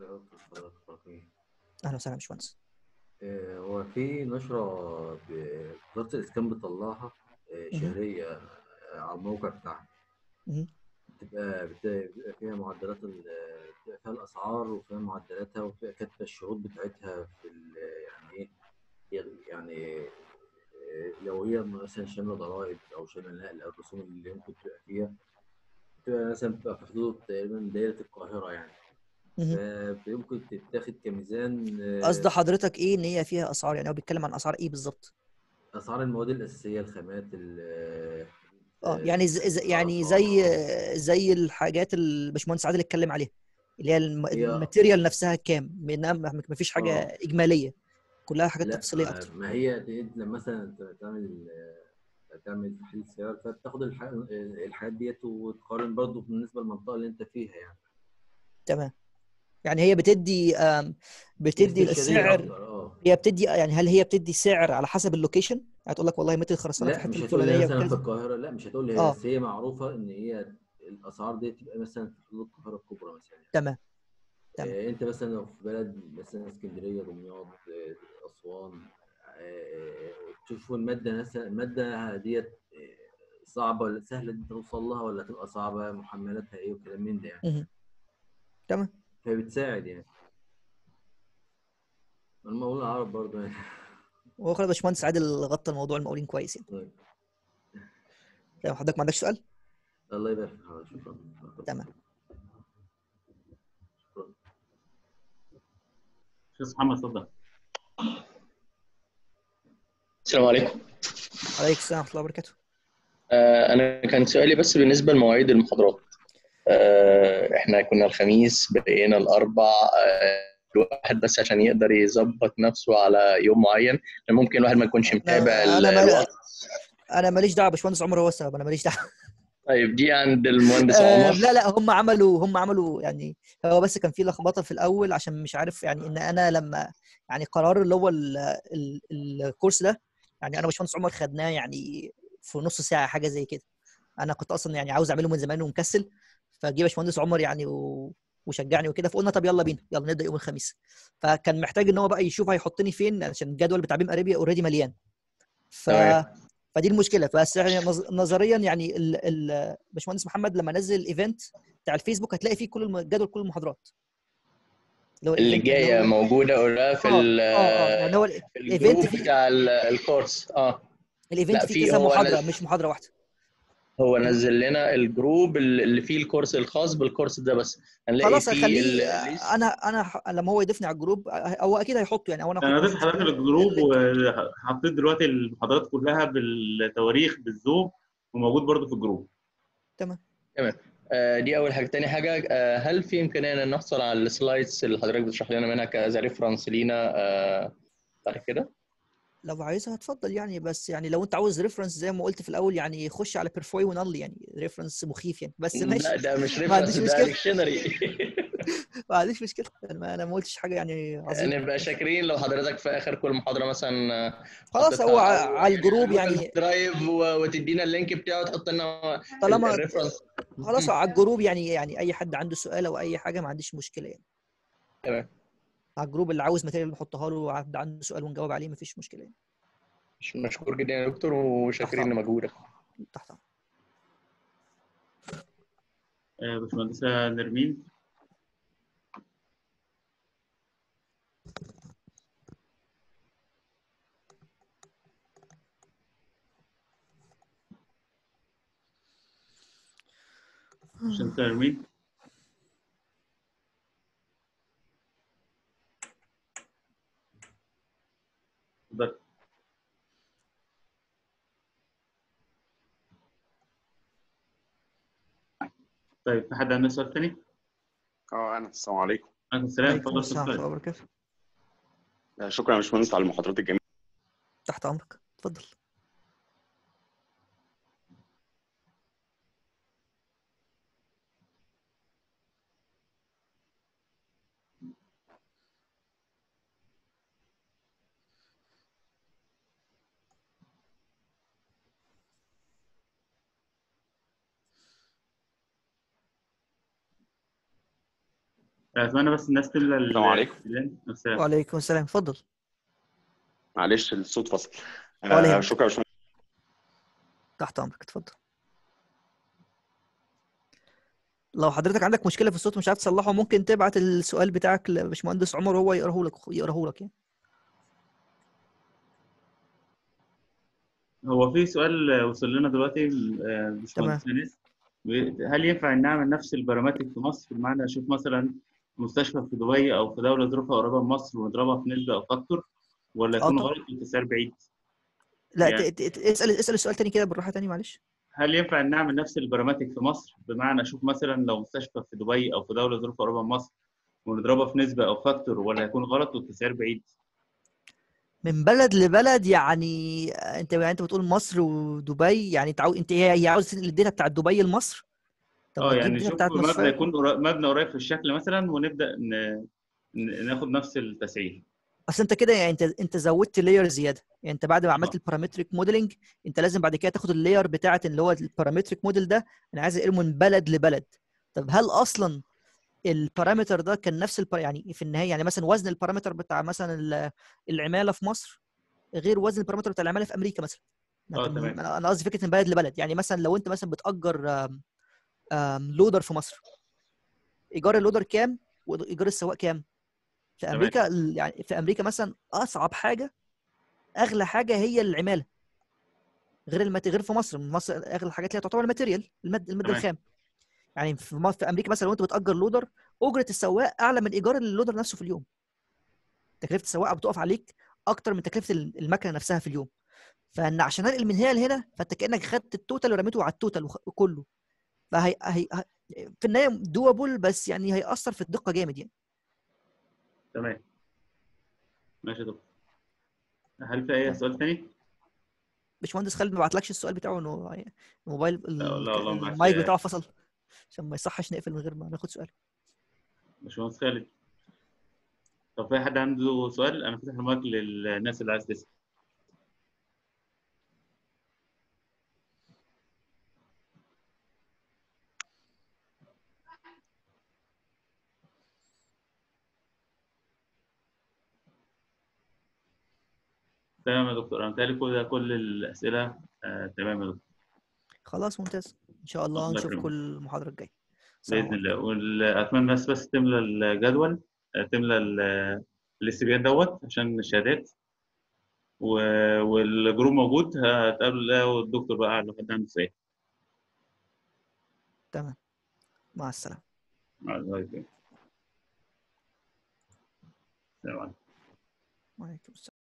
اهلا وسهلا يا باشمهندس آه، هو في نشرة ب- وزارة الإسكان بتطلعها آه، مهم. شهرية آه، على الموقع بتاعها مهم. بتبقى بت- بيبقى فيها معدلات ال- بتبقى فيها الأسعار وفيها معدلاتها وفيها كاتبة الشروط بتاعتها في ال- يعني إيه يعني آه، لو هي مثلا شاملة ضرائب أو شاملة نقل أو الرسوم اللي ممكن تبقى فيها بتبقى مثلا بتبقى في حدود تقريبا دايرة القاهرة يعني مهم. فممكن تتاخد كميزان آه، قصد حضرتك ايه ان هي فيها اسعار يعني هو بيتكلم عن اسعار ايه بالظبط اسعار المواد الاساسيه الخامات ال- اه يعني ز... ز... يعني زي زي الحاجات اللي الباشمهندس عادل اتكلم عليها اللي هي الم... هي- الماتيريال نفسها كام منها ما فيش حاجه آه. اجماليه كلها حاجات لا تفصيليه ما- اكتر ما هي انت لما مثلا انت تعمل تعمل تحليل سعر فبتاخد الح- الحاجات ديت وتقارن برضو بالنسبه للمنطقه اللي انت فيها يعني تمام يعني هي بتدي آم، بتدي نسبة شهرية السعر أكتر، اه هي بتدي يعني هل هي بتدي سعر على حسب اللوكيشن يعني تقول لك والله متر الخرسانه في لا الحته مش هتقول لي الفلانيه مثلا في بكذا القاهره لا مش هتقول لي آه. هي بس هي معروفه ان هي الاسعار دي تبقى مثلا في حدود القاهره الكبرى مثلا يعني. تمام تمام. آه، انت مثلا لو في بلد مثلا اسكندريه دمياط آه، اسوان آه، تشوفوا الماده مثلا الماده ديت آه، صعبه ولا سهله انت توصل لها ولا تبقى صعبه محملاتها ايه وكلام من ده يعني مهم. تمام فبتساعد يعني المقاولون العرب برضه يعني هو خلاص باشمهندس عادل غطى الموضوع المقاولين كويس يعني طيب. تمام حضرتك ما عندكش سؤال الله يبارك فيك حضرتك، شكرا تمام شكرا باشمهندس محمد اتفضل السلام عليكم عليكم السلام ورحمه الله وبركاته آه، أنا كان سؤالي بس بالنسبة لمواعيد المحاضرات آه، إحنا كنا الخميس بقينا الأربع آه، الواحد بس عشان يقدر يظبط نفسه على يوم معين لأن ممكن الواحد ما يكونش متابع أنا- ال- أنا ما- الوقت انا ماليش دعوه باشمهندس عمر هو السبب انا ماليش دعوه طيب دي عند المهندس آه عمر لا لا هم عملوا هم عملوا يعني هو بس كان في لخبطه في الاول عشان مش عارف يعني ان انا لما يعني قرار اللي هو ال- ال- الكورس ده يعني انا وباشمهندس عمر خدناه يعني في نص ساعه حاجه زي كده انا كنت اصلا يعني عاوز اعمله من زمان ومكسل فجه باشمهندس عمر يعني و... وشجعني وكده فقلنا طب يلا بينا يلا نبدا يوم الخميس فكان محتاج ان هو بقى يشوف هيحطني فين عشان الجدول بتاع بيم اريبيا اوريدي مليان ف تمام. فدي المشكله بس يعني نظ- نظريا يعني ال... ال... باشمهندس محمد لما نزل الايفنت بتاع الفيسبوك هتلاقي فيه كل الم- جدول كل المحاضرات اللي هو اللي الإيفنت اللي جايه هو- موجوده اوريها في اه ال- اه اه يعني هو ال- في الايفنت الجروب فيه بتاع ال- الكورس اه الايفنت لا، فيه في كذا هو محاضره نزل- مش محاضره واحده هو نزل لنا الجروب اللي فيه الكورس الخاص بالكورس ده بس هنلاقي خلاص فيه هخليه ال- انا انا ح- لما هو يضيفني على الجروب هو اكيد هيحطه يعني او انا انا كنت ضفت حضرتك الجروب وحطيت دلوقتي المحاضرات كلها بالتواريخ بالزوم وموجود برضو في الجروب آه، دي اول حاجه تاني حاجه آه، هل في امكانيه ان نحصل على السلايدز اللي حضرتك بتشرح لنا منها كذا ريفرنس لينا آه، بعد كده لو عايزها اتفضل يعني بس يعني لو انت عاوز ريفرنس زي ما قلت في الاول يعني خش على بيرفوي ونال يعني ريفرنس مخيف يعني بس ماشي لا ده مش ما عنديش ريفرنس ده مشكله ديكشنري ما عنديش مشكله انا ما, أنا ما قلتش حاجه يعني عظيمه نبقى شاكرين لو حضرتك في اخر كل محاضره مثلا آه، خلاص حطيتها هو أو ع- على الجروب جوجل يعني درايف و- وتدينا اللينك بتاعه تحط لنا طالما الريفرنس خلاص على الجروب يعني يعني اي حد عنده سؤال او اي حاجه ما عنديش مشكله يعني تمام على الجروب اللي عاوز ماتيريال بحطها له حد عنده سؤال ونجاوب عليه مفيش مشكله يعني مش- مشكور جدا يا دكتور وشاكرين أمرك. لمجهودك تحت أمرك. آه، باشمهندسة نرمين باشمهندسة نرمين اتفضل. طيب في حد عنده سؤال تاني؟ اه انا السلام عليكم عليكم السلام عليكم اتفضل السلام ورحمه اتفضل. الله وبركاته آه، شكرا يا باشمهندس على المحاضرات الجميله تحت امرك اتفضل اتمنى بس الناس تملى ال- السلام عليكم. السلام. وعليكم السلام اتفضل معلش الصوت فصل ولا آه يهمك. شكرا يا باشمهندس تحت امرك اتفضل لو حضرتك عندك مشكله في الصوت ومش عارف تصلحه ممكن تبعت السؤال بتاعك لباشمهندس عمر وهو يقراه لك يقراه لك يعني هو في سؤال وصل لنا دلوقتي آه، باشمهندس انس هل ينفع ان نعمل نفس البراماتيك في مصر بمعنى اشوف مثلا مستشفى في دبي او في دوله ظروفها قريبه من مصر ونضربها في نسبه او فاكتور ولا اه يكون طبعا غلط والتسعير بعيد؟ لا يعني- ت- ت- اسال اسال السؤال تاني كده بالراحه تاني معلش هل ينفع ان نعمل نفس البراماتيك في مصر بمعنى اشوف مثلا لو مستشفى في دبي او في دوله ظروفها قريبه من مصر ونضربها في نسبه او فاكتور ولا هيكون غلط والتسعير بعيد؟ من بلد لبلد يعني انت يعني انت بتقول مصر ودبي يعني تعو... انت هي هي عاوز تنقل الداتا بتاعت دبي لمصر طب ما اه تجيب يعني الداتا نشوف بتاعت مصر مبنى يكون قرا- مبنى قريب في الشكل مثلا ونبدا ن... ن- ناخد نفس التسعير اصل انت كده يعني انت انت زودت لاير زياده يعني انت بعد ما عملت اه. البارامتريك موديلنج انت لازم بعد كده تاخد اللاير بتاعت اللي هو البارامتريك موديل ده انا عايز انقله من بلد لبلد طب هل اصلا البارامتر ده كان نفس البار... يعني في النهايه يعني مثلا وزن البارامتر بتاع مثلا ال- العماله في مصر غير وزن البارامتر بتاع العماله في امريكا مثلا ما اه انت تمام انا أنا قصدي فكره من بلد لبلد يعني مثلا لو انت مثلا بتاجر آم، آم، لودر في مصر ايجار اللودر كام وايجار السواق كام في تمام امريكا ال- يعني في امريكا مثلا اصعب حاجه اغلى حاجه هي العماله غير المت... غير في مصر مصر اغلى الحاجات اللي هي تعتبر الماتيريال الماده الماده تمام الخام يعني في مصر في امريكا مثلا لو انت بتاجر لودر اجره السواق اعلى من ايجار اللودر نفسه في اليوم تكلفه السواقه بتقف عليك اكتر من تكلفه ال- المكنه نفسها في اليوم فان عشان انقل من هنا لهنا فانت كانك خدت التوتال ورميته على التوتال وخ- كله فهي هي... هي... في النهايه دوبل بس يعني هيأثر في الدقه جامد يعني تمام ماشي يا دكتور هل في اي سؤال تاني؟ باشمهندس خالد ما بعتلكش السؤال بتاعه انه الموبايل لا لا والله معاك المايك بتاعه فصل عشان ما يصحش نقفل من غير ما ناخد سؤال باشمهندس خالد طب في حد عنده سؤال انا فاتح المايك للناس اللي عايز تسال تمام يا دكتور انا متهيألي كل كل الاسئله آه تمام يا دكتور خلاص ممتاز ان شاء الله الله نشوفكم يكرمك. المحاضره الجايه السلام باذن عليكم الله واتمنى الناس بس تملى الجدول آه، تملى ال- الاستبيان دوت عشان الشهادات و- والجروب موجود هتقابل الدكتور بقى لو حد عنده سؤال تمام مع السلامه الله يكرمك. السلام عليكم وعليكم السلام